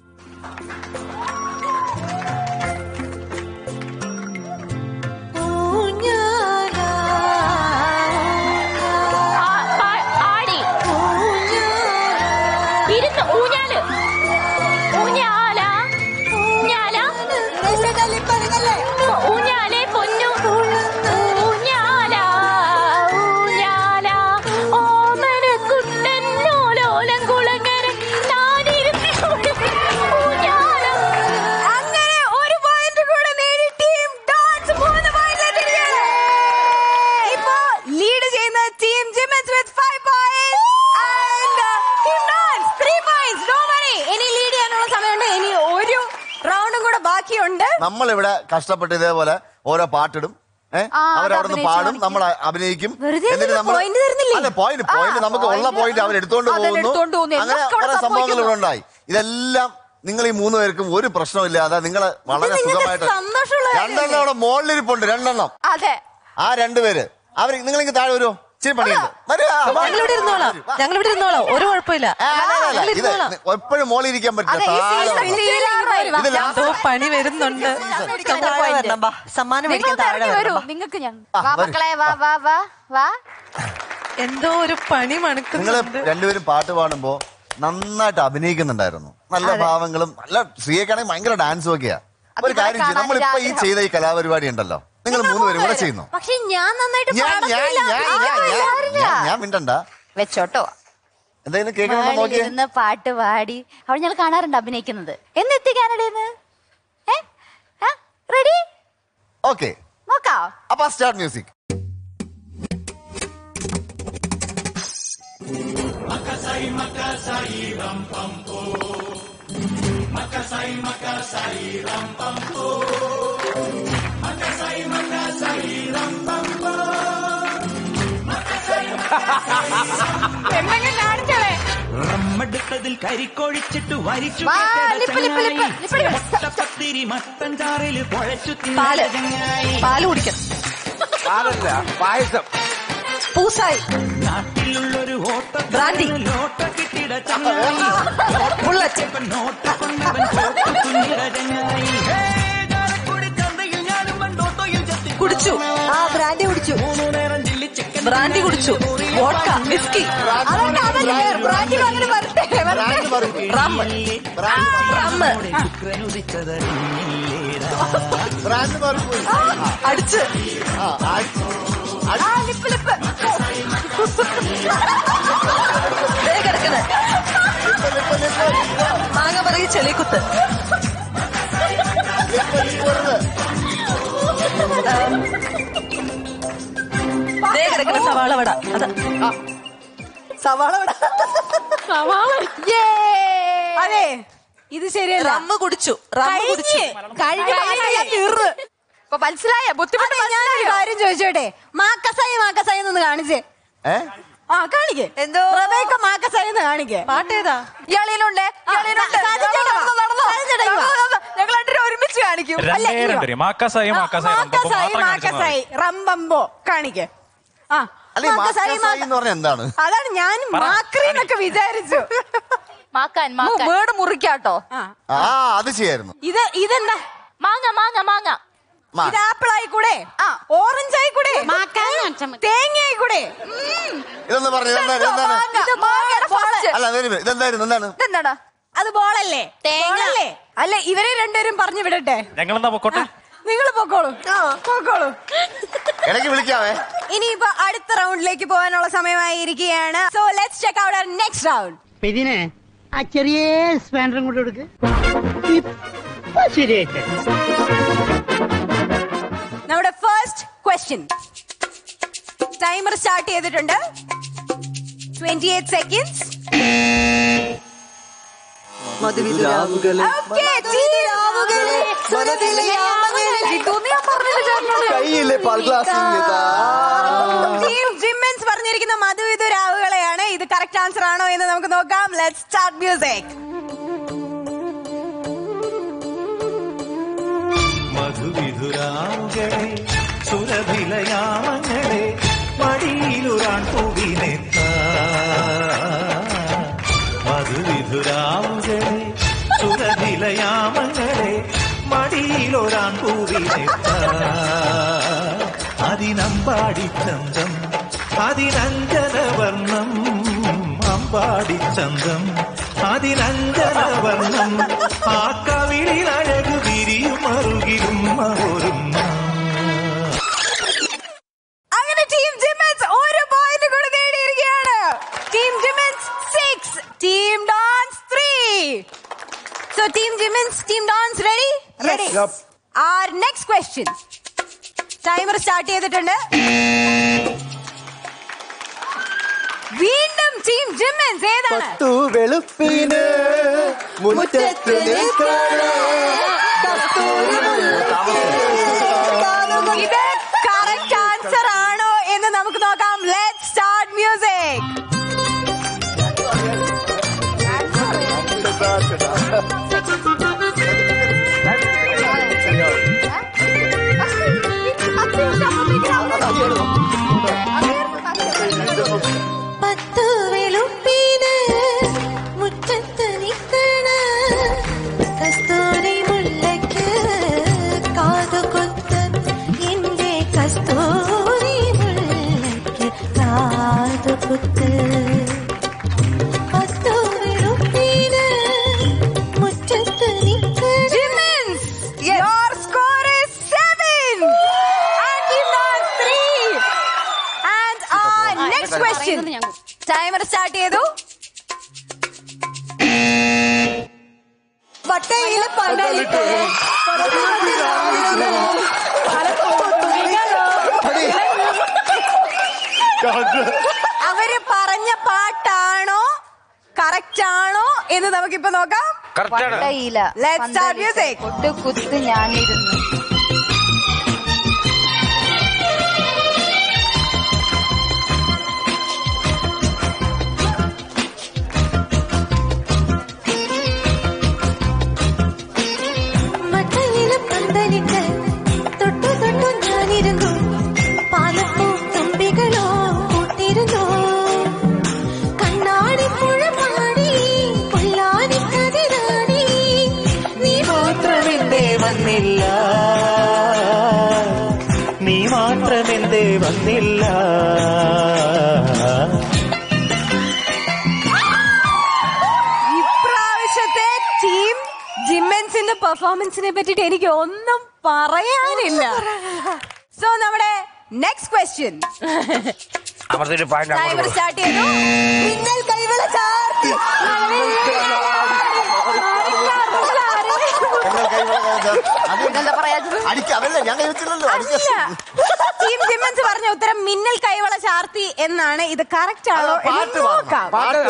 Speaker 5: ആടി ഇരുന്ന് ഊഞ്ഞാല് ഊഞ്ഞാല ഊഞ്ഞാല ഊഞ്ഞാലെ പൊന്നു ഊഞ്ഞാല ഊഞ്ഞാല ഓമന കുട്ടൻ ഓലോലം കുളങ്ങര നാനിരുന്നു ഊഞ്ഞാല
Speaker 2: അങ്ങനെ ഒരു പോയിന്റ് കൂടെ നേടി ടീം ഡോട്ട്സ് മൂന്ന് പോയിന്റ് ഇപ്പോ ലീഡ് ചെയ്യുന്ന ടീം ജിമ്മൻസ് with five points and team dots three points ഡോ വറി ഇനി ലീഡ് ചെയ്യാനുള്ള സമയമുണ്ട് ഇനി ഒരു റൗണ്ടും കൂടെ ബാക്കിയുണ്ട്
Speaker 9: നമ്മളിവിടെ കഷ്ടപ്പെട്ട് ഇതേപോലെ ഓരോ പാട്ടിടും ഏഹ്
Speaker 2: ആ, അത്
Speaker 9: അവരവിടുന്ന്
Speaker 2: അഭിനയിച്ച്
Speaker 9: പാടും
Speaker 2: കാണിക്കും.
Speaker 9: നമ്മൾ അഭിനയിക്കും
Speaker 2: വെറുതെ
Speaker 9: എന്നിട്ട്
Speaker 2: അല്ലല്ലോ,
Speaker 9: നമ്മൾ
Speaker 2: point തരുന്നില്ലേ?
Speaker 9: അല്ല പോയിന്റ് പോയിന്റ്
Speaker 2: ആ,
Speaker 9: നമുക്ക് ഉള്ള
Speaker 2: point.
Speaker 9: പോയിന്റ് അവർ എടുത്തോണ്ട്
Speaker 2: അതെല്ലാം
Speaker 9: പോകുന്നു
Speaker 2: എടുത്തോണ്ട് പോകുന്നു.
Speaker 9: അങ്ങനെ
Speaker 2: എന്തൊക്കെ അവിടെ
Speaker 9: കുറെ സംഭവങ്ങൾ ഇവിടെ
Speaker 2: സംഭവിക്കുന്നു?
Speaker 9: ഉണ്ടായി ഇതെല്ലാം നിങ്ങൾ ഈ മൂന്ന് പേർക്കും ഒരു പ്രശ്നമില്ലാതെ നിങ്ങൾ വളരെ
Speaker 2: നിങ്ങൾക്ക്
Speaker 9: സുഖമായിട്ട്
Speaker 2: സന്തോഷമുള്ള
Speaker 9: രണ്ടെണ്ണം
Speaker 2: കാര്യമല്ലേ?
Speaker 9: അവിടെ മുകളിലിരിപ്പുണ്ട് രണ്ടെണ്ണം
Speaker 4: അതെ
Speaker 9: ആ രണ്ടുപേര് അവർ നിങ്ങളിങ്ങ് താഴെ വരുമോ ഇച്ചിരി പണിയുണ്ട് വരൂ, ആ, വാ.
Speaker 3: ഞങ്ങൾ ഇവിടെ ഇരുന്നോളാം ഞങ്ങൾ ഇവിടെ ഇരുന്നോളാം ഒരു കുഴപ്പമില്ല
Speaker 9: ആ, അല്ല, അല്ല, അല്ല.
Speaker 3: ഞങ്ങൾ
Speaker 9: ഇത്
Speaker 3: ഇരുന്നോളാം
Speaker 9: എപ്പോഴും മോളിൽ ഇരിക്കാൻ പറ്റില്ല
Speaker 4: അതെ, ഈ
Speaker 9: താഴെ
Speaker 4: season
Speaker 9: വരണം.
Speaker 4: തീരാറായി.
Speaker 9: ഇത് ലാസ്റ്റ്
Speaker 3: എന്തോ പണി വരുന്നുണ്ട്
Speaker 5: താഴെ വരണം, വാ.
Speaker 3: സമ്മാനം
Speaker 4: നിങ്ങൾ
Speaker 3: മേടിക്കാൻ താഴെ
Speaker 4: ഇറങ്ങി വരൂ
Speaker 3: വരണം, വാ.
Speaker 4: നിങ്ങൾക്ക് ഞാൻ
Speaker 9: ആ,
Speaker 4: വാ
Speaker 9: വരൂ.
Speaker 4: മക്കളെ വാ വാ വാ വാ
Speaker 3: എന്തോ ഒരു പണി
Speaker 9: നിങ്ങള്
Speaker 3: മണക്കുന്നുണ്ട്
Speaker 9: രണ്ടുപേരും പാട്ട് പാടുമ്പോ നന്നായിട്ട് അഭിനയിക്കുന്നുണ്ടായിരുന്നു നല്ല ഭാവങ്ങളും നല്ല ശ്രീയൊക്കെയാണെങ്കിൽ ഭയങ്കര ഡാൻസും ഒക്കെയാ അപ്പൊ ഒരു
Speaker 4: അതിവിടെ
Speaker 9: കാര്യം ചെയ്യും
Speaker 4: കാണാൻ
Speaker 9: നമ്മളിപ്പോ ഈ
Speaker 4: ആഗ്രഹം.
Speaker 9: ചെയ്ത ഈ കലാപരിപാടി ഉണ്ടല്ലോ നിങ്ങൾ മൂന്നുപേരും കൂടെ ചെയ്യുന്നു
Speaker 2: പക്ഷെ ഞാൻ നന്നായിട്ട്
Speaker 9: ഞാൻ ഞാൻ
Speaker 2: പാടത്തില്ല.
Speaker 9: ഞാൻ
Speaker 2: ആ,
Speaker 9: ഞാൻ- ഞാൻ-
Speaker 2: സാരില്ല.
Speaker 9: ഞാൻ- ഞാൻ മിണ്ടണ്ട
Speaker 4: വെച്ചോട്ടോ
Speaker 9: എന്തായാലും കേൾക്കണോ നോക്കിയേ
Speaker 4: ഇരുന്ന് പാട്ട് പാടി അവൾ ഞങ്ങൾ കാണാറുണ്ട് അഭിനയിക്കുന്നത് എന്ന് എത്തിക്കാനിടയെന്ന് ഏ റെഡി
Speaker 9: ഓക്കെ
Speaker 4: നോക്കാം
Speaker 9: അപ്പൊ സ്റ്റാർട്ട് മ്യൂസിക്
Speaker 2: എന്തെങ്കിലും കാണിച്ചോളെ
Speaker 10: റമ്മെടുത്തതിൽ കരിക്കൊഴിച്ചിട്ട് വരിച്ചു
Speaker 4: വാ, ലിപ്പ്, ലിപ്പ്, ലിപ്പ്, ലിപ്പ് ലിപ്പ്.
Speaker 10: പത്തിരി മത്തഞ്ചാറിൽ കുഴച്ചു
Speaker 3: പാല്
Speaker 10: ചങ്ങായി
Speaker 3: പാല് കുടിക്കണം
Speaker 8: പാലല്ല പായസം
Speaker 3: പൂസായി
Speaker 10: നാട്ടിലുള്ളൊരു ഓട്ട
Speaker 3: ബ്രാൻഡി.
Speaker 10: ലോട്ട കിട്ടിട ചങ്ങായി
Speaker 3: ബുള്ളറ്റ്
Speaker 10: ഇപ്പൊ നോട്ട് കൊണ്ടവൻ കോട്ട് തുന്നിട ചങ്ങായി ഹേ, ചാലക്കുടി ചന്തയിൽ ഞാനും കണ്ടോട്ടോയിൽ ചത്തി
Speaker 3: കുടിച്ചു ആ ബ്രാൻഡി കുടിച്ചു
Speaker 10: മൂന്നു നേരം ചില്ലി ചിക്കൻ
Speaker 3: ബ്രാൻഡി കുടിച്ചു വോഡ്ക വിസ്കി
Speaker 2: അതല്ല അതല്ല ബ്രാൻഡിൽ അങ്ങനെ വരട്ടെ വരട്ടെ
Speaker 3: റം റമ്മ് അടിച്ച്
Speaker 2: ആ ലിപ്പ് ലിപ്പ്
Speaker 3: ദേ കിടക്കണ് മാങ്ങ പറയും ചെളിക്കുത്ത് ദേ കിടക്കണ സവാള വട അതാ സവാള വട
Speaker 2: അതെ ഇത് ശരിയല്ല
Speaker 3: റമ്മ് കുടിച്ചു റമ്മ് കുടിച്ചു
Speaker 2: കഴിഞ്ഞ് കഴിഞ്ഞ് ഞാൻ തീർന്നു
Speaker 4: ഇപ്പൊ മനസ്സിലായ ബുദ്ധിമുട്ട്
Speaker 2: അതെ, ഞാനൊരു കാര്യം ചോദിച്ചോട്ടെ മാക്കസായി മാക്കസായി എന്ന് കാണിച്ചേ
Speaker 9: ഏ
Speaker 2: ആ കാണിക്കേ
Speaker 3: എന്തോ?
Speaker 2: റബേക്ക മാക്കസായി എന്ന് കാണിക്കേ
Speaker 3: പാട്ടേതാ
Speaker 4: ഇയാളിലുണ്ട് ഇയാളിലുണ്ട്
Speaker 2: സാജൻ ചേട്ടാ വാ. സാജൻ ചേട്ടാ ഇങ്ങ് വാ.
Speaker 4: ഞങ്ങൾ രണ്ടുപേരും ഒരുമിച്ച് കാണിക്കും
Speaker 2: അല്ല,
Speaker 11: രണ്ടേ
Speaker 2: ഇങ്ങ് വാ.
Speaker 11: രണ്ടേ മാക്കാസായി
Speaker 2: ആ,
Speaker 11: മാക്കാസായി
Speaker 2: മാക്കസായി മാക്കസായി റംബമ്പോ കാണിക്കേ ആ
Speaker 9: അല്ലെ
Speaker 2: മാക്കസായി
Speaker 9: മാക്കാസായി
Speaker 2: മാക്ക-
Speaker 9: എന്ന് പറഞ്ഞ എന്താണ്
Speaker 2: അതാണ് ഞാൻ മാക്രി എന്നൊക്കെ വിചാരിച്ചു
Speaker 4: മാക്കാൻ മാക്കാൻ
Speaker 3: വേട് മുറിക്കാട്ടോ
Speaker 2: ആ
Speaker 9: ആ അത് ചെയ്യായിരുന്നു
Speaker 2: ഇത് ഇതെന്താ
Speaker 4: മാങ്ങ മാങ്ങ മാങ്ങ
Speaker 9: മാ-
Speaker 2: ഇത് ആപ്പിൾ ആയിക്കൂടെ
Speaker 4: ആ.
Speaker 2: ഓറഞ്ച് ആയിക്കൂടെ തേങ്ങ ആയിക്കൂടെ
Speaker 9: ഇതൊന്ന് പറഞ്ഞു ഇതെന്താണ് ഇതെന്താണ്
Speaker 4: മാങ്ങ. മാങ്ങയുടെ first.
Speaker 9: അല്ല ഒരു minute. ഇതെന്തായിരുന്നു എന്താണ്
Speaker 4: ഇതെന്താടാ
Speaker 2: അത് ബോളല്ലേ
Speaker 4: തേങ്ങ.
Speaker 2: ബോളല്ലേ അല്ല ഇവരെ രണ്ടുപേരും പറഞ്ഞു വിടട്ടെ
Speaker 11: ഞങ്ങളെന്താ പൊക്കോട്ടെ
Speaker 2: നിങ്ങൾ പൊക്കോളൂ പൊക്കോളൂ
Speaker 9: ഇടയ്ക്ക് വിളിക്കാവേ
Speaker 2: ഇനിയിപ്പോ അടുത്ത റൗണ്ടിലേക്ക് പോകാനുള്ള സമയമായിരിക്കുകയാണ് so let's check out our next round
Speaker 12: ഇതിനെ ആ ചെറിയ സ്പാൻഡറും കൂടെ എടുക്ക് ഇപ്പൊ ശരിയായിട്ട്
Speaker 2: നമ്മുടെ ഫസ്റ്റ് ക്വസ്റ്റ്യൻ ടൈമർ സ്റ്റാർട്ട് ചെയ്തിട്ടുണ്ട് ട്വന്റി എയ്റ്റ് സെക്കൻഡ്സ്
Speaker 6: കയ്യില്ലേ പാൽ ഗ്ലാസ്
Speaker 2: ടീം ജിമ്മൻസ് പറഞ്ഞിരിക്കുന്ന മധുവിധു രാവുകളെയാണ് ഇത് കറക്റ്റ് ആൻസർ ആണോ എന്ന് നമുക്ക് നോക്കാം ലെറ്റ് സ്റ്റാർട്ട് മ്യൂസിക്
Speaker 10: മധുവിധുരാങ്ങളെ സുരഭിലയാമങ്ങളെ മടിയിലുറാൻ പൂവിനെത്ത മധുവിധുരാവുകളെ സുരഭിലയാമങ്ങളെ മടിയിലൊരാൻ പൂവിനെത്ത അതിനമ്പാടി ചന്തം അതിനഞ്ജനവർണം അമ്പാടി ചന്തം അതിനഞ്ജനവർണം ആ കവിളിൽ അഴകു വിരിയും അറുകിലും ഒരു
Speaker 2: അങ്ങനെ ടീം ജിമ്മൻസ് ഒരു പോയിന്റ് കൂടി നേടിയിരിക്കുകയാണ് ടീം ജിമ്മൻസ് six team Dons three so team ജിമ്മൻസ് team Dons ready ready our next question timer start ചെയ്തിട്ടുണ്ട് വീണ്ടും ടീം ജിമ്മൻസ് ഏതാണ്
Speaker 6: പത്തു വെളുപ്പിന് മുറ്റത്ത് നിൽക്കണേ കസ്തൂരി
Speaker 2: ഇത് കറക്റ്റ് ആൻസർ ആണോ എന്ന് നമുക്ക് നോക്കാം ലെറ്റ് സ്റ്റാർട്ട് മ്യൂസിക്
Speaker 5: പത്തു വെളുപ്പീന് മുറ്റത്ത് നിൽക്കണ കസ്തൂരി മുല്ലയ്ക്ക് കാതു കൊത്ത് എന്റെ
Speaker 2: പന്തലിട്ട് അവര് പറഞ്ഞ പാട്ടാണോ കറക്റ്റ് ആണോ എന്ന് നമുക്കിപ്പോ നോക്കാം
Speaker 8: കറക്റ്റാണ്
Speaker 4: പട്ടയില
Speaker 2: Let's start music.
Speaker 4: കൊട്ട് കുത്ത് ഞാനിരുന്നു
Speaker 5: മട്ടയില പന്തലിട്ട് തൊട്ടു തൊട്ടു ഞാനിരുന്നു പാലപ്പൂ തുമ്പികളോ കൂട്ടിരുന്നു കണ്ണാടി പുഴ പാടി പൊല്ലാനി കതിരാടി നീ
Speaker 1: മാത്രമെന്തേ വന്നില്ല നീ മാത്രമെന്തേ വന്നില്ല
Speaker 2: ഇപ്രാവശ്യത്തെ ടീം ജിമ്മൻസിന്റെ പെർഫോമൻസിനെ പറ്റിട്ട് എനിക്ക് ഒന്നും പറയാനില്ല സോ നമ്മുടെ നെക്സ്റ്റ് ക്വസ്റ്റ്യൻ
Speaker 8: അമർത്തിട്ട് പാട്ട്
Speaker 2: ടൈമർ
Speaker 8: അങ്ങോട്ട്
Speaker 2: സ്റ്റാർട്ട് ചെയ്തു
Speaker 3: മിന്നൽ കൈവള ചാർത്തി
Speaker 4: എന്താ പറയാ
Speaker 9: അടിക്ക അതല്ല ഞാൻ കഴിച്ചില്ലല്ലോ അടിക്ക
Speaker 2: ടീം ജിമ്മൻസ് പറഞ്ഞ ഉത്തരം മിന്നൽ കൈവള ചാർത്തി എന്നാണ് ഇത് കറക്റ്റ് ആണോ എന്ന്
Speaker 9: പാട്ട്
Speaker 2: നോക്കാം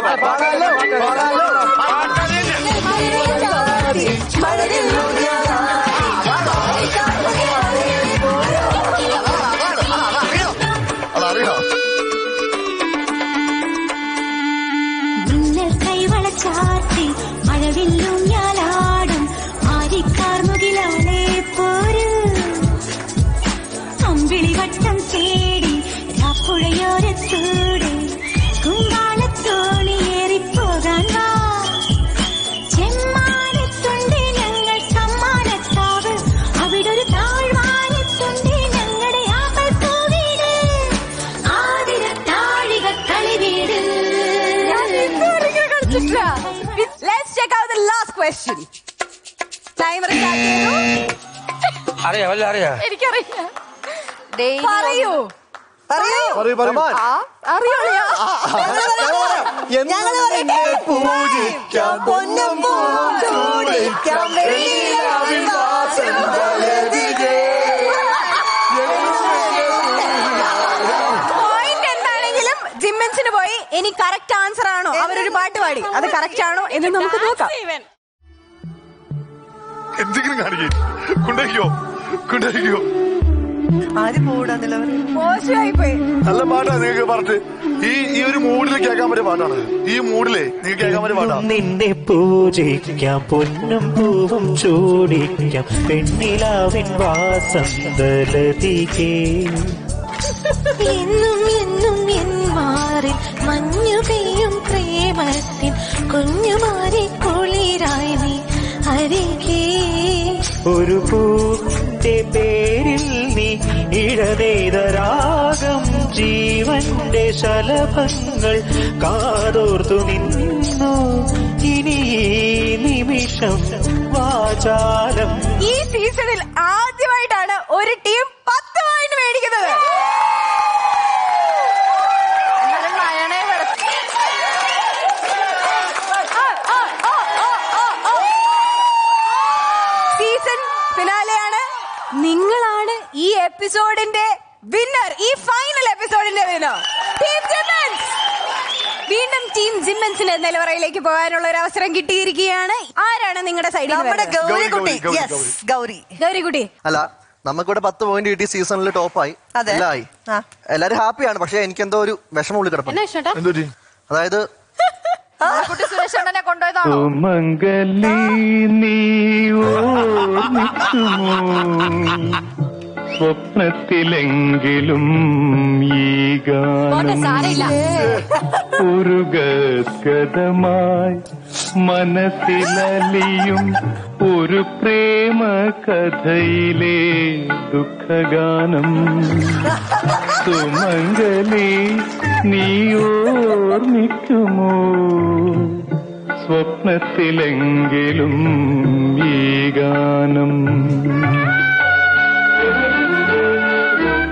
Speaker 9: അതറിയോ
Speaker 5: മിന്നൽ കൈവള ചാർത്തി മഴവില്ലും ഞാലാടും ആരിക്കാർ മുകിലാലേ പോര് അമ്പിളി വട്ടം തേടി രാപ്പുഴയോരത്തൂടെ കുമ്പാളത്തോണിയേറിപ്പോകാൻ വാ ചെമ്മാനത്തുണ്ട് ഞങ്ങൾ സമ്മാനത്താവ് അവിടൊരു താഴ്വാനത്തുണ്ട് ഞങ്ങളുടെ ആപ്പൽ പൂവീട് ആതിര താഴിക കളിവീട്
Speaker 2: let's check out the last question timer start ചെയ്തു
Speaker 8: അറിയാം വല്ല അറിയാം
Speaker 4: എനിക്കറിയില്ല ഡെയിലി
Speaker 2: പറയൂ
Speaker 3: പറയൂ
Speaker 2: അറിയോളിയാ
Speaker 3: ഞങ്ങൾ പറയട്ടെ പൂജിക്കാം പൊന്നും പൂവും ചൂടിക്കാം വെള്ളിയിലാവിൻ വാസന്തലതികേ.
Speaker 2: പോയിന്റ് എന്താണെങ്കിലും ജിമ്മൻസിന് പോയി ഇനി കറക്റ്റ് ആൻസർ ആണോ അവരൊരു പാട്ട് പാടി അത് കറക്റ്റ് ആണോ എന്ന് നമുക്ക് നോക്കാം
Speaker 11: എന്തെങ്കിലും കാണിക്കേ കൊണ്ടേക്കോ കൊണ്ടേക്കോ
Speaker 3: ആര് പോടാന്നില്ല
Speaker 2: മോശമായി പോയി
Speaker 11: നല്ല പാട്ടാ നിങ്ങൾക്ക് പറഞ്ഞിട്ട് ഈ ഈ ഒരു മൂഡിൽ കേൾക്കാൻ പറ്റിയ പാട്ടാണ് ഈ മൂഡിലെ നിങ്ങൾക്ക് കേൾക്കാൻ പറ്റിയ പാട്ടാ
Speaker 1: നിന്നെ പൂജിക്കാം പൊന്നും പൂവും ചൂടിക്കാം പെണ്ണിലാവിൻ വാസന്തലതികേ
Speaker 5: എന്നും എന്നും എൻ മാറിൽ മഞ്ഞു പെയ്യും പ്രേമത്തിൻ കുഞ്ഞുമാരി കുളിരായി നീ അരികേ
Speaker 1: ഒരു പൂവിന്റെ പേരിൽ നീ ഇഴനെയ്ത രാഗം ജീവന്റെ ശലഭങ്ങൾ കാതോർത്തു നിന്നു ഇനി ഈ നിമിഷം വാചാലം
Speaker 2: ഈ സീസണിൽ ആദ്യമായിട്ടാണ് ഒരു ടീം പത്ത് പോയിന്റ് മേടിക്കുന്നത്
Speaker 4: എന്നാലും നയനെ വെറുതെ
Speaker 2: സീസൺ ഫിനാലെയാണ് നിങ്ങളാണ് ഈ എപ്പിസോഡിന്റെ വിന്നർ ഈ ഫൈനൽ എപ്പിസോഡിന്റെ വിന്നർ ടീം ജിമ്മൻസ് വീണ്ടും ടീം ജിമ്മൻസിന് നിലവറയിലേക്ക് പോകാനുള്ള ഒരു അവസരം കിട്ടിയിരിക്കുകയാണ് ആരാണ് നിങ്ങളുടെ സൈഡിൽ
Speaker 3: നമ്മുടെ ഗൗരി കുട്ടി
Speaker 11: ഗൗരി, ഗൗരി,
Speaker 3: യെസ് ഗൗരി
Speaker 2: ഗൗരിക്കുട്ടി
Speaker 6: അല്ല നമുക്കിവിടെ പത്ത് പോയിന്റ് കിട്ടി സീസണിൽ ടോപ്പായി
Speaker 3: അതെ.
Speaker 6: എല്ലാം ആയി
Speaker 3: ആ.
Speaker 6: എല്ലാരും ഹാപ്പിയാണ് പക്ഷെ എനിക്ക് എന്തോ ഒരു വിഷമം ഉള്ളിൽ കിടപ്പുണ്ട്
Speaker 4: എന്നാ ഇഷ്ടം
Speaker 11: എന്തോ
Speaker 6: അതായത്
Speaker 4: കുട്ടി സുരേഷ് അണ്ണനെ കൊണ്ടുപോയതാണോ
Speaker 7: സുമംഗലി നീ ഓർമ്മിക്കുമോ സ്വപ്നത്തിലെങ്കിലും ഈ
Speaker 4: പോട്ടെ
Speaker 7: ഗാനം
Speaker 4: സാരയില്ല
Speaker 7: ഒരു ഗദ്ഗതമായി മനസ്സിലലിയും ഒരു പ്രേമ കഥയിലെ ദുഃഖഗാനം സുമംഗലി നീ ഓർമ്മിക്കുമോ സ്വപ്നത്തിലെങ്കിലും ഈ ഗാനം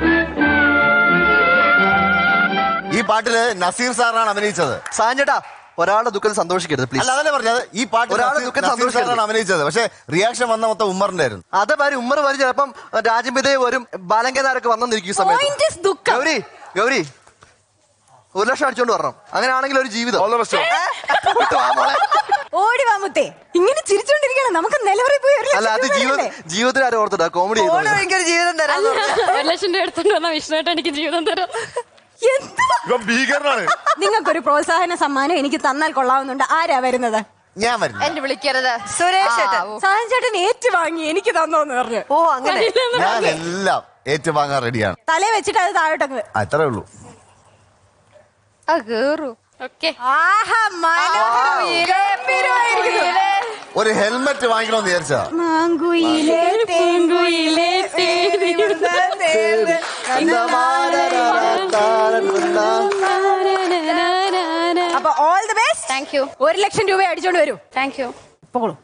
Speaker 9: ഈ പാട്ടില് നസീർ സാറാണ് അഭിനയിച്ചത്
Speaker 6: സാഞ്ചേട്ടാ ഒരാളുടെ ദുഃഖത്തിൽ സന്തോഷിക്കരുത്
Speaker 9: അല്ല
Speaker 6: പ്ലീസ്
Speaker 9: അതല്ലേ പറഞ്ഞത് ഈ പാട്ട്
Speaker 6: ഒരാളെ
Speaker 9: നസീർ-
Speaker 6: ദുഃഖത്തിൽ
Speaker 9: നസീർ
Speaker 6: സന്തോഷിക്കരുത്.
Speaker 9: സാറാണ് അഭിനയിച്ചത് പക്ഷെ റിയാക്ഷൻ വന്ന മൊത്തം ഉമ്മറിന്റെ ആയിരുന്നു
Speaker 6: അത് വരും ഉമ്മർ വരും ചിലപ്പം രാജംപിതയെ വരും ബാലങ്കേതാരൊക്കെ വന്നിരിക്കും ഈ സമയത്ത്
Speaker 2: Point is ദുഃഖം.
Speaker 6: ഗൗരി ഗൗരി ഒരു ലക്ഷം അടിച്ചോണ്ട് വരണം അങ്ങനെയാണെങ്കിൽ ഒരു ജീവിതം വിട്ട് വാ മോളെ.
Speaker 2: ഓടി വാ മുത്തേ ഇങ്ങനെ ചിരിച്ചോണ്ടിരിക്കണം നമുക്ക് നിലവറയിൽ പോയി ഒരു
Speaker 6: അല്ല
Speaker 2: ലക്ഷം
Speaker 6: അത്
Speaker 2: രൂപ
Speaker 6: ജീവിത
Speaker 2: വേണ്ടേ?
Speaker 6: ജീവിതത്തിൽ ആരും ഓർത്തിട്ടാ കോമഡി
Speaker 3: ഓണം എനിക്കൊരു ജീവിതം തരാം
Speaker 13: ഒരു ലക്ഷം രൂപ എടുത്തോണ്ട് വന്ന വിഷ്ണുവേട്ടൻ എനിക്ക് ജീവിതം തരാം
Speaker 2: എന്തുവാ?
Speaker 11: ഭീകരനാണ്
Speaker 2: നിങ്ങൾക്കൊരു പ്രോത്സാഹന സമ്മാനം എനിക്ക് തന്നാൽ കൊള്ളാവുന്നുണ്ട് ആരാ വരുന്നത്
Speaker 9: ഞാൻ വരുന്നു
Speaker 13: എന്നെ വിളിക്കരുത്
Speaker 3: സുരേഷ് ചേട്ടൻ
Speaker 2: സാധൻ ചേട്ടൻ ഏറ്റുവാങ്ങി എനിക്ക് തന്നോന്ന് പറഞ്ഞു
Speaker 3: ഓ അങ്ങനെ
Speaker 9: ഞാൻ എല്ലാം ഏറ്റുവാങ്ങാൻ റെഡിയാണ്
Speaker 2: തലേ വെച്ചിട്ട് അത് താഴോട്ടങ്ങ്
Speaker 9: അത്രേ ഉള്ളൂ
Speaker 13: ആ കേറു ഓക്കെ
Speaker 2: ആഹാ മനോഹരം ഗംഭീരമായിരിക്കുന്നു.
Speaker 9: ഒരു ഹെൽമെറ്റ് വാങ്ങിക്കണമെന്ന് വിചാരിച്ചാ
Speaker 2: മാങ്കുയിലേ തേങ്കുയിലേ തേടി വന്ന തേട് അപ്പൊ all the best
Speaker 13: thank you
Speaker 2: ഒരു ലക്ഷം രൂപ അടിച്ചോണ്ട് വരൂ
Speaker 13: താങ്ക് യു
Speaker 2: പോളൂ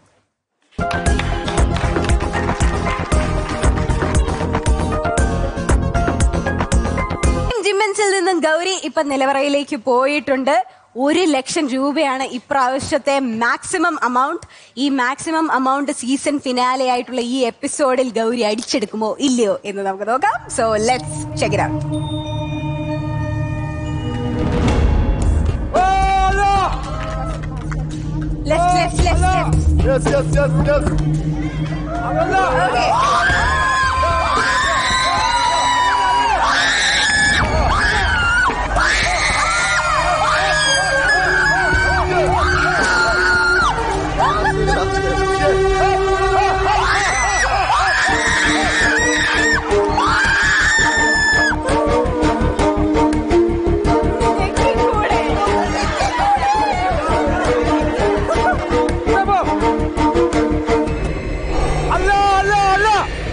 Speaker 2: ജിമ്മൻസിൽ നിന്നും ഗൗരി ഇപ്പൊ നിലവറയിലേക്ക് പോയിട്ടുണ്ട് ഒരു ലക്ഷം രൂപയാണ് ഇപ്രാവശ്യത്തെ മാക്സിമം അമൗണ്ട് ഈ മാക്സിമം അമൗണ്ട് സീസൺ ഫിനാലെ ആയിട്ടുള്ള ഈ എപ്പിസോഡിൽ ഗൗരി അടിച്ചെടുക്കുമോ ഇല്ലയോ എന്ന് നമുക്ക് നോക്കാം so let's check it out Let's, let's, let's, let's.
Speaker 11: Yes, yes, yes, yes.
Speaker 8: അല്ല അല്ല അല്ല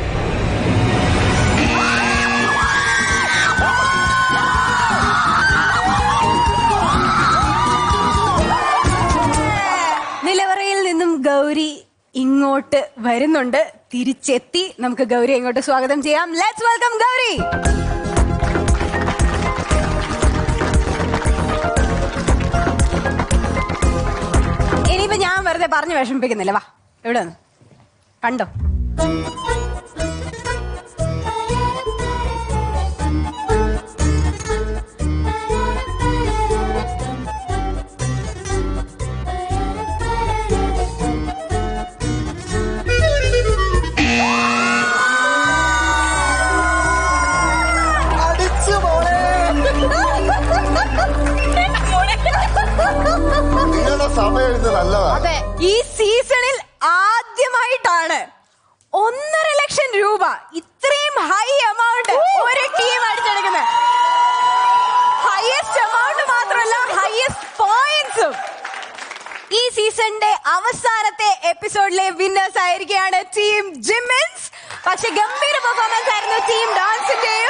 Speaker 2: നിലവറയിൽ നിന്നും ഗൗരി ഇങ്ങോട്ട് വരുന്നുണ്ട് തിരിച്ചെത്തി നമുക്ക് ഗൗരി ഇങ്ങോട്ട് സ്വാഗതം ചെയ്യാം ലെറ്റ്സ് വെൽക്കം ഗൗരി ഇനിയിപ്പോ ഞാൻ വെറുതെ പറഞ്ഞു വിഷമിപ്പിക്കുന്നില്ല വാ എവിടെ വന്നു കണ്ടോ
Speaker 3: അടിച്ചു മോളെ
Speaker 9: നിങ്ങളുടെ സമയം ഇത് നല്ലതാണ്
Speaker 2: അതെ ഈ സീസണിൽ ആദ്യമായിട്ടാണ് ഒന്നര ലക്ഷം രൂപ ഇത്രയും ഹൈ എമൗണ്ട് ഒരു ടീം അടിച്ചെടുക്കുന്നത് ഹയസ്റ്റ് എമൗണ്ട് മാത്രമല്ല ഹയസ്റ്റ് പോയിന്റ്സും ഈ സീസണിന്റെ അവസാനത്തെ എപ്പിസോഡിലെ വിന്നേഴ്സ് ആയിരിക്കുകയാണ് ടീം ജിമ്മിൻസ് പക്ഷെ ഗംഭീര പെർഫോമൻസ് ആയിരുന്നു ടീം ഡാൻസിന്റെയും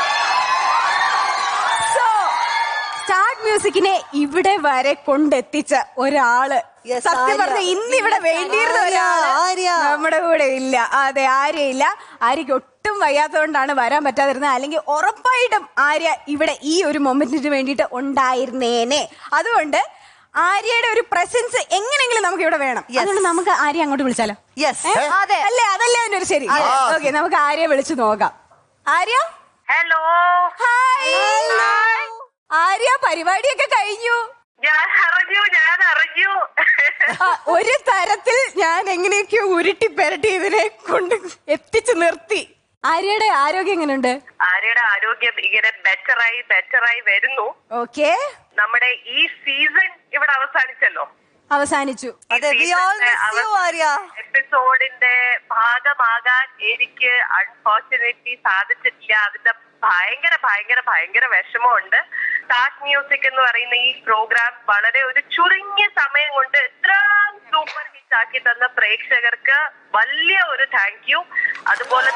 Speaker 2: സോ സ്റ്റാർട്ട് മ്യൂസിക്കിനെ ഇവിടെ വരെ കൊണ്ടെത്തിച്ച ഒരാള്
Speaker 3: Yes,
Speaker 2: സത്യം
Speaker 3: ആര്യ.
Speaker 2: പറഞ്ഞ ഇന്ന് ഇവിടെ വേണ്ടിയിരുന്ന
Speaker 3: ആര്യ,
Speaker 2: ഒരാള്
Speaker 3: ആര്യ.
Speaker 2: നമ്മുടെ കൂടെ ഇല്ല അതെ ആര്യ ഇല്ല ആര്യക്ക് ഒട്ടും വയ്യാത്തതുകൊണ്ടാണ് വരാൻ പറ്റാതിരുന്നത് അല്ലെങ്കിൽ ഉറപ്പായിട്ടും ആര്യ ഇവിടെ ഈ ഒരു മൊമെന്റിന് വേണ്ടിയിട്ട് ഉണ്ടായിരുന്നേനെ അതുകൊണ്ട് ആര്യയുടെ ഒരു പ്രസൻസ് എങ്ങനെങ്കിലും നമുക്ക് ഇവിടെ വേണം അതുകൊണ്ട് നമുക്ക് ആര്യ അങ്ങോട്ട് വിളിച്ചാലോ
Speaker 3: യെസ്
Speaker 2: ഏ? അല്ലേ അതല്ലേ അതിന്റെ ഒരു ശരി ഓക്കെ നമുക്ക് ആര്യ വിളിച്ചു നോക്കാം ആര്യ
Speaker 14: ഹലോ
Speaker 2: ഹായ് ആര്യ പരിപാടിയൊക്കെ കഴിഞ്ഞു
Speaker 14: ഞാൻ അറിഞ്ഞു ഞാൻ അറിഞ്ഞു
Speaker 2: ആ, ഒരു തരത്തിൽ ഞാൻ എങ്ങനെയൊക്കെയോ ഉരുട്ടി പെരട്ടി ഇതിനെ കൊണ്ട് എത്തിച്ചു നിർത്തി ആര്യയുടെ ആരോഗ്യം എങ്ങനെയുണ്ട്
Speaker 14: ആര്യയുടെ ആരോഗ്യം ഇങ്ങനെ ബെറ്ററായി ബെറ്ററായി വരുന്നു
Speaker 2: ഓക്കെ
Speaker 14: നമ്മുടെ ഈ സീസൺ ഇവിടെ അവസാനിച്ചല്ലോ
Speaker 2: അവസാനിച്ചു
Speaker 3: അതെ we all miss you, Arya
Speaker 14: എപ്പിസോഡിന്റെ ഭാഗമാകാൻ എനിക്ക് അൺഫോർച്ചുനേറ്റ്ലി സാധിച്ചിട്ടില്ല അതിന്റെ ഭയങ്കര ഭയങ്കര ഭയങ്കര വിഷമമുണ്ട് സ്റ്റാർട്ട് മ്യൂസിക് എന്ന് പറയുന്ന ഈ പ്രോഗ്രാം വളരെ ഒരു ചുരുങ്ങിയ സമയം കൊണ്ട് എത്ര സൂപ്പർ ഹിറ്റ് ആക്കി തന്ന പ്രേക്ഷകർക്ക് വലിയ ഒരു താങ്ക് യു അതുപോലെ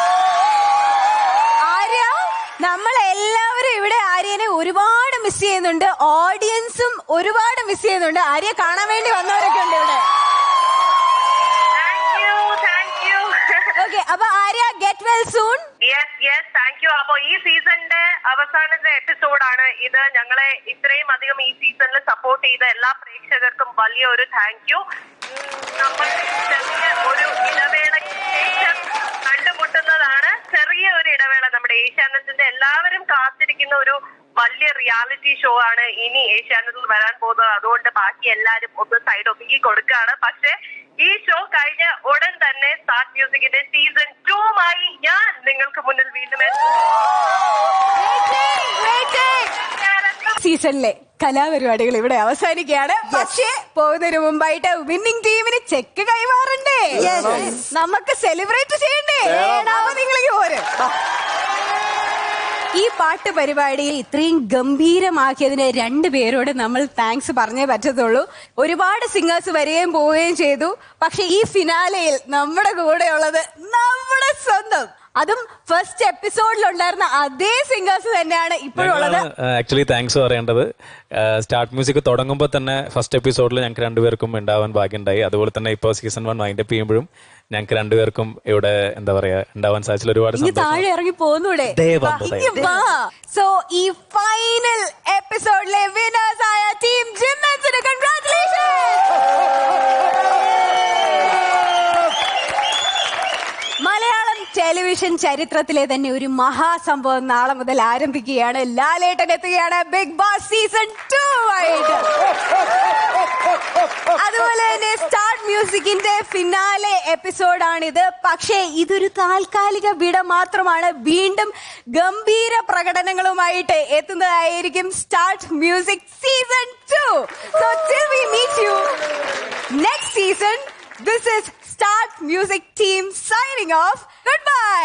Speaker 2: ആര്യ നമ്മൾ എല്ലാവരും ഇവിടെ ആര്യനെ ഒരുപാട് മിസ് ചെയ്യുന്നുണ്ട് ഓഡിയൻസും ഒരുപാട് മിസ് ചെയ്യുന്നുണ്ട് ആര്യ കാണാൻ വേണ്ടി വന്നവരൊക്കെ ഉണ്ട് ഇവിടെ
Speaker 14: thank you thank you
Speaker 2: okay അപ്പൊ Arya get well soon
Speaker 14: yes yes thank you അപ്പൊ ഈ സീസണിന്റെ അവസാനത്തെ എപ്പിസോഡാണ് ഇത് ഞങ്ങളെ ഇത്രയും അധികം ഈ സീസണിൽ സപ്പോർട്ട് ചെയ്ത എല്ലാ പ്രേക്ഷകർക്കും വലിയ ഒരു താങ്ക് യു നമ്മൾ ചെറിയ ഒരു ഇടവേളയ്ക്ക് ശേഷം കണ്ടുമുട്ടുന്നതാണ് ചെറിയ ഒരു ഇടവേള നമ്മുടെ ഏഷ്യാനെറ്റിന്റെ എല്ലാവരും കാത്തിരിക്കുന്ന ഒരു വലിയ റിയാലിറ്റി ഷോ ആണ് ഇനി ഏഷ്യാനെറ്റിൽ വരാൻ പോകുന്നത് അതുകൊണ്ട് ബാക്കി എല്ലാരും ഒന്ന് സൈഡ് ഒതുക്കി കൊടുക്കുകയാണ് പക്ഷെ ഈ ഷോ കഴിഞ്ഞ ഉടൻ തന്നെ സ്റ്റാർട്ട് മ്യൂസിക്കിന്റെ സീസൺ ടൂമായി ഞാൻ നിങ്ങൾക്ക് മുന്നിൽ വീണ്ടും
Speaker 2: സീസണിലെ കലാപരിപാടികൾ ഇവിടെ അവസാനിക്കുകയാണ് പക്ഷേ പോകുന്നതിന് മുമ്പായിട്ട് വിന്നിംഗ് ടീമിന് ചെക്ക് കൈമാറണ്ടേ നമുക്ക് സെലിബ്രേറ്റ് ചെയ്യണ്ടേ അപ്പൊ നിങ്ങളിങ്ങ് പോര് ഈ പാട്ട് പരിപാടിയിൽ ഇത്രയും ഗംഭീരമാക്കിയതിന് രണ്ട് പേരോട് നമ്മൾ താങ്ക്സ് പറഞ്ഞേ പറ്റത്തുള്ളൂ ഒരുപാട് സിംഗേഴ്സ് വരികയും പോവുകയും ചെയ്തു പക്ഷെ ഈ ഫിനാലയിൽ നമ്മുടെ കൂടെയുള്ളത് നമ്മുടെ സ്വന്തം അതും ഫസ്റ്റ് എപ്പിസോഡിലുണ്ടായിരുന്ന അതേ സിംഗേഴ്സ് തന്നെയാണ് ഇപ്പോഴുള്ളത്
Speaker 15: ആക്ച്വലി താങ്ക്സ് പറയേണ്ടത് സ്റ്റാർട്ട് മ്യൂസിക് തുടങ്ങുമ്പോൾ തന്നെ ഫസ്റ്റ് എപ്പിസോഡിൽ ഞങ്ങൾക്ക് രണ്ടുപേർക്കും ഉണ്ടാവാൻ ഭാഗ്യമുണ്ടായി അതുപോലെ തന്നെ ഇപ്പോൾ സീസൺ വൺ വൈൻഡ് അപ്പ് ചെയ്യുമ്പോഴും ഞങ്ങൾക്ക് രണ്ടുപേർക്കും ഇവിടെ എന്താ പറയാ ഉണ്ടാവാൻ സാധിച്ചതിൽ ഒരുപാട്
Speaker 2: ഇനി
Speaker 15: സന്തോഷം
Speaker 2: താഴെ ഇറങ്ങി പോന്നൂടെ
Speaker 15: ദേ വന്നു, ദേ
Speaker 2: ഇങ്ങ് വാ സോ ഈ ഫൈനൽ എപ്പിസോഡിലെ വിനേഴ്സ് ആയ ടീം ജിമ്മൻസിന് മലയാളം ടെലിവിഷൻ ചരിത്രത്തിലെ തന്നെ ഒരു മഹാസംഭവം നാളെ മുതൽ ആരംഭിക്കുകയാണ് ലാലേട്ടൻ എത്തുകയാണ് ബിഗ് ബോസ് സീസൺ ടു ആയിട്ട് അതുപോലെ തന്നെ സ്റ്റാർട്ട് മ്യൂസിക്കിന്റെ ഫിനാലെ എപ്പിസോഡാണിത് പക്ഷേ ഇതൊരു താൽക്കാലിക വിട മാത്രമാണ് വീണ്ടും ഗംഭീര പ്രകടനങ്ങളുമായിട്ട് എത്തുന്നതായിരിക്കും start music season two so till we meet you next season this is start music team signing off good bye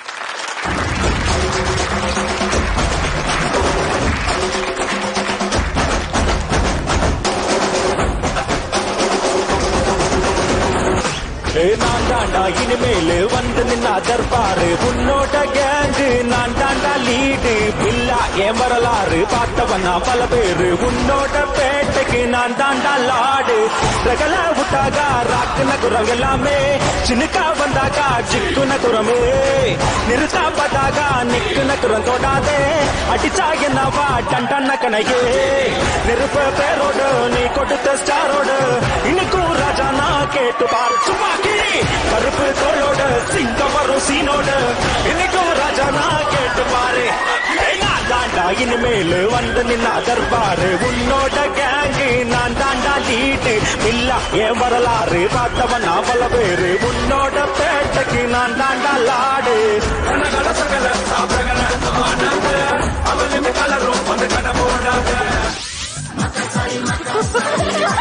Speaker 1: ஏ, நான் தாண்டா இனிமேலு வந்து நின்னா தர்பாரு உன்னோட கேங்கு நான் தாண்டா லீடு பில்லா என் வரலாறு பார்த்தவனா பல பேரு உன்னோட பேட்டைக்கு நான் தாண்டா லாடு ரகல விட்டாகா ராக்குன குரம் எல்லாமே சின்னுக்கா வந்தாக்கா சிக்குன குரமே நிறுத்தா பார்த்தாகா நிக்குன குரம் தொடாதே அடிச்சா என்னவா டண்டன கணையே நெருப்ப பேரோடு நீ கொடுத்த ஸ்டாரோடு இன்னைக்கும் ராஜா நான் கேட்டு பாரு சும்மா கிளி கருப்பு தோளோடு சிங்கம் வரும் சீனோடு இன்னைக்கும் ராஜா நான் கேட்டு பாரு ஏய், நான் தாண்டா இனிமேல் வந்து நின்னா தர்பாரு உன்னோட கேங்கு நான் தாண்டா லீட்டு இல்ல என் வரலாறு பார்த்தவன் நான் பல பேரு உன்னோட பேட்டைக்கு நான் தாண்டா லாடு கனகல சகல சாப்பிடகல ஆனந்த அவளுக்கு கலரும் வந்து கட போடாத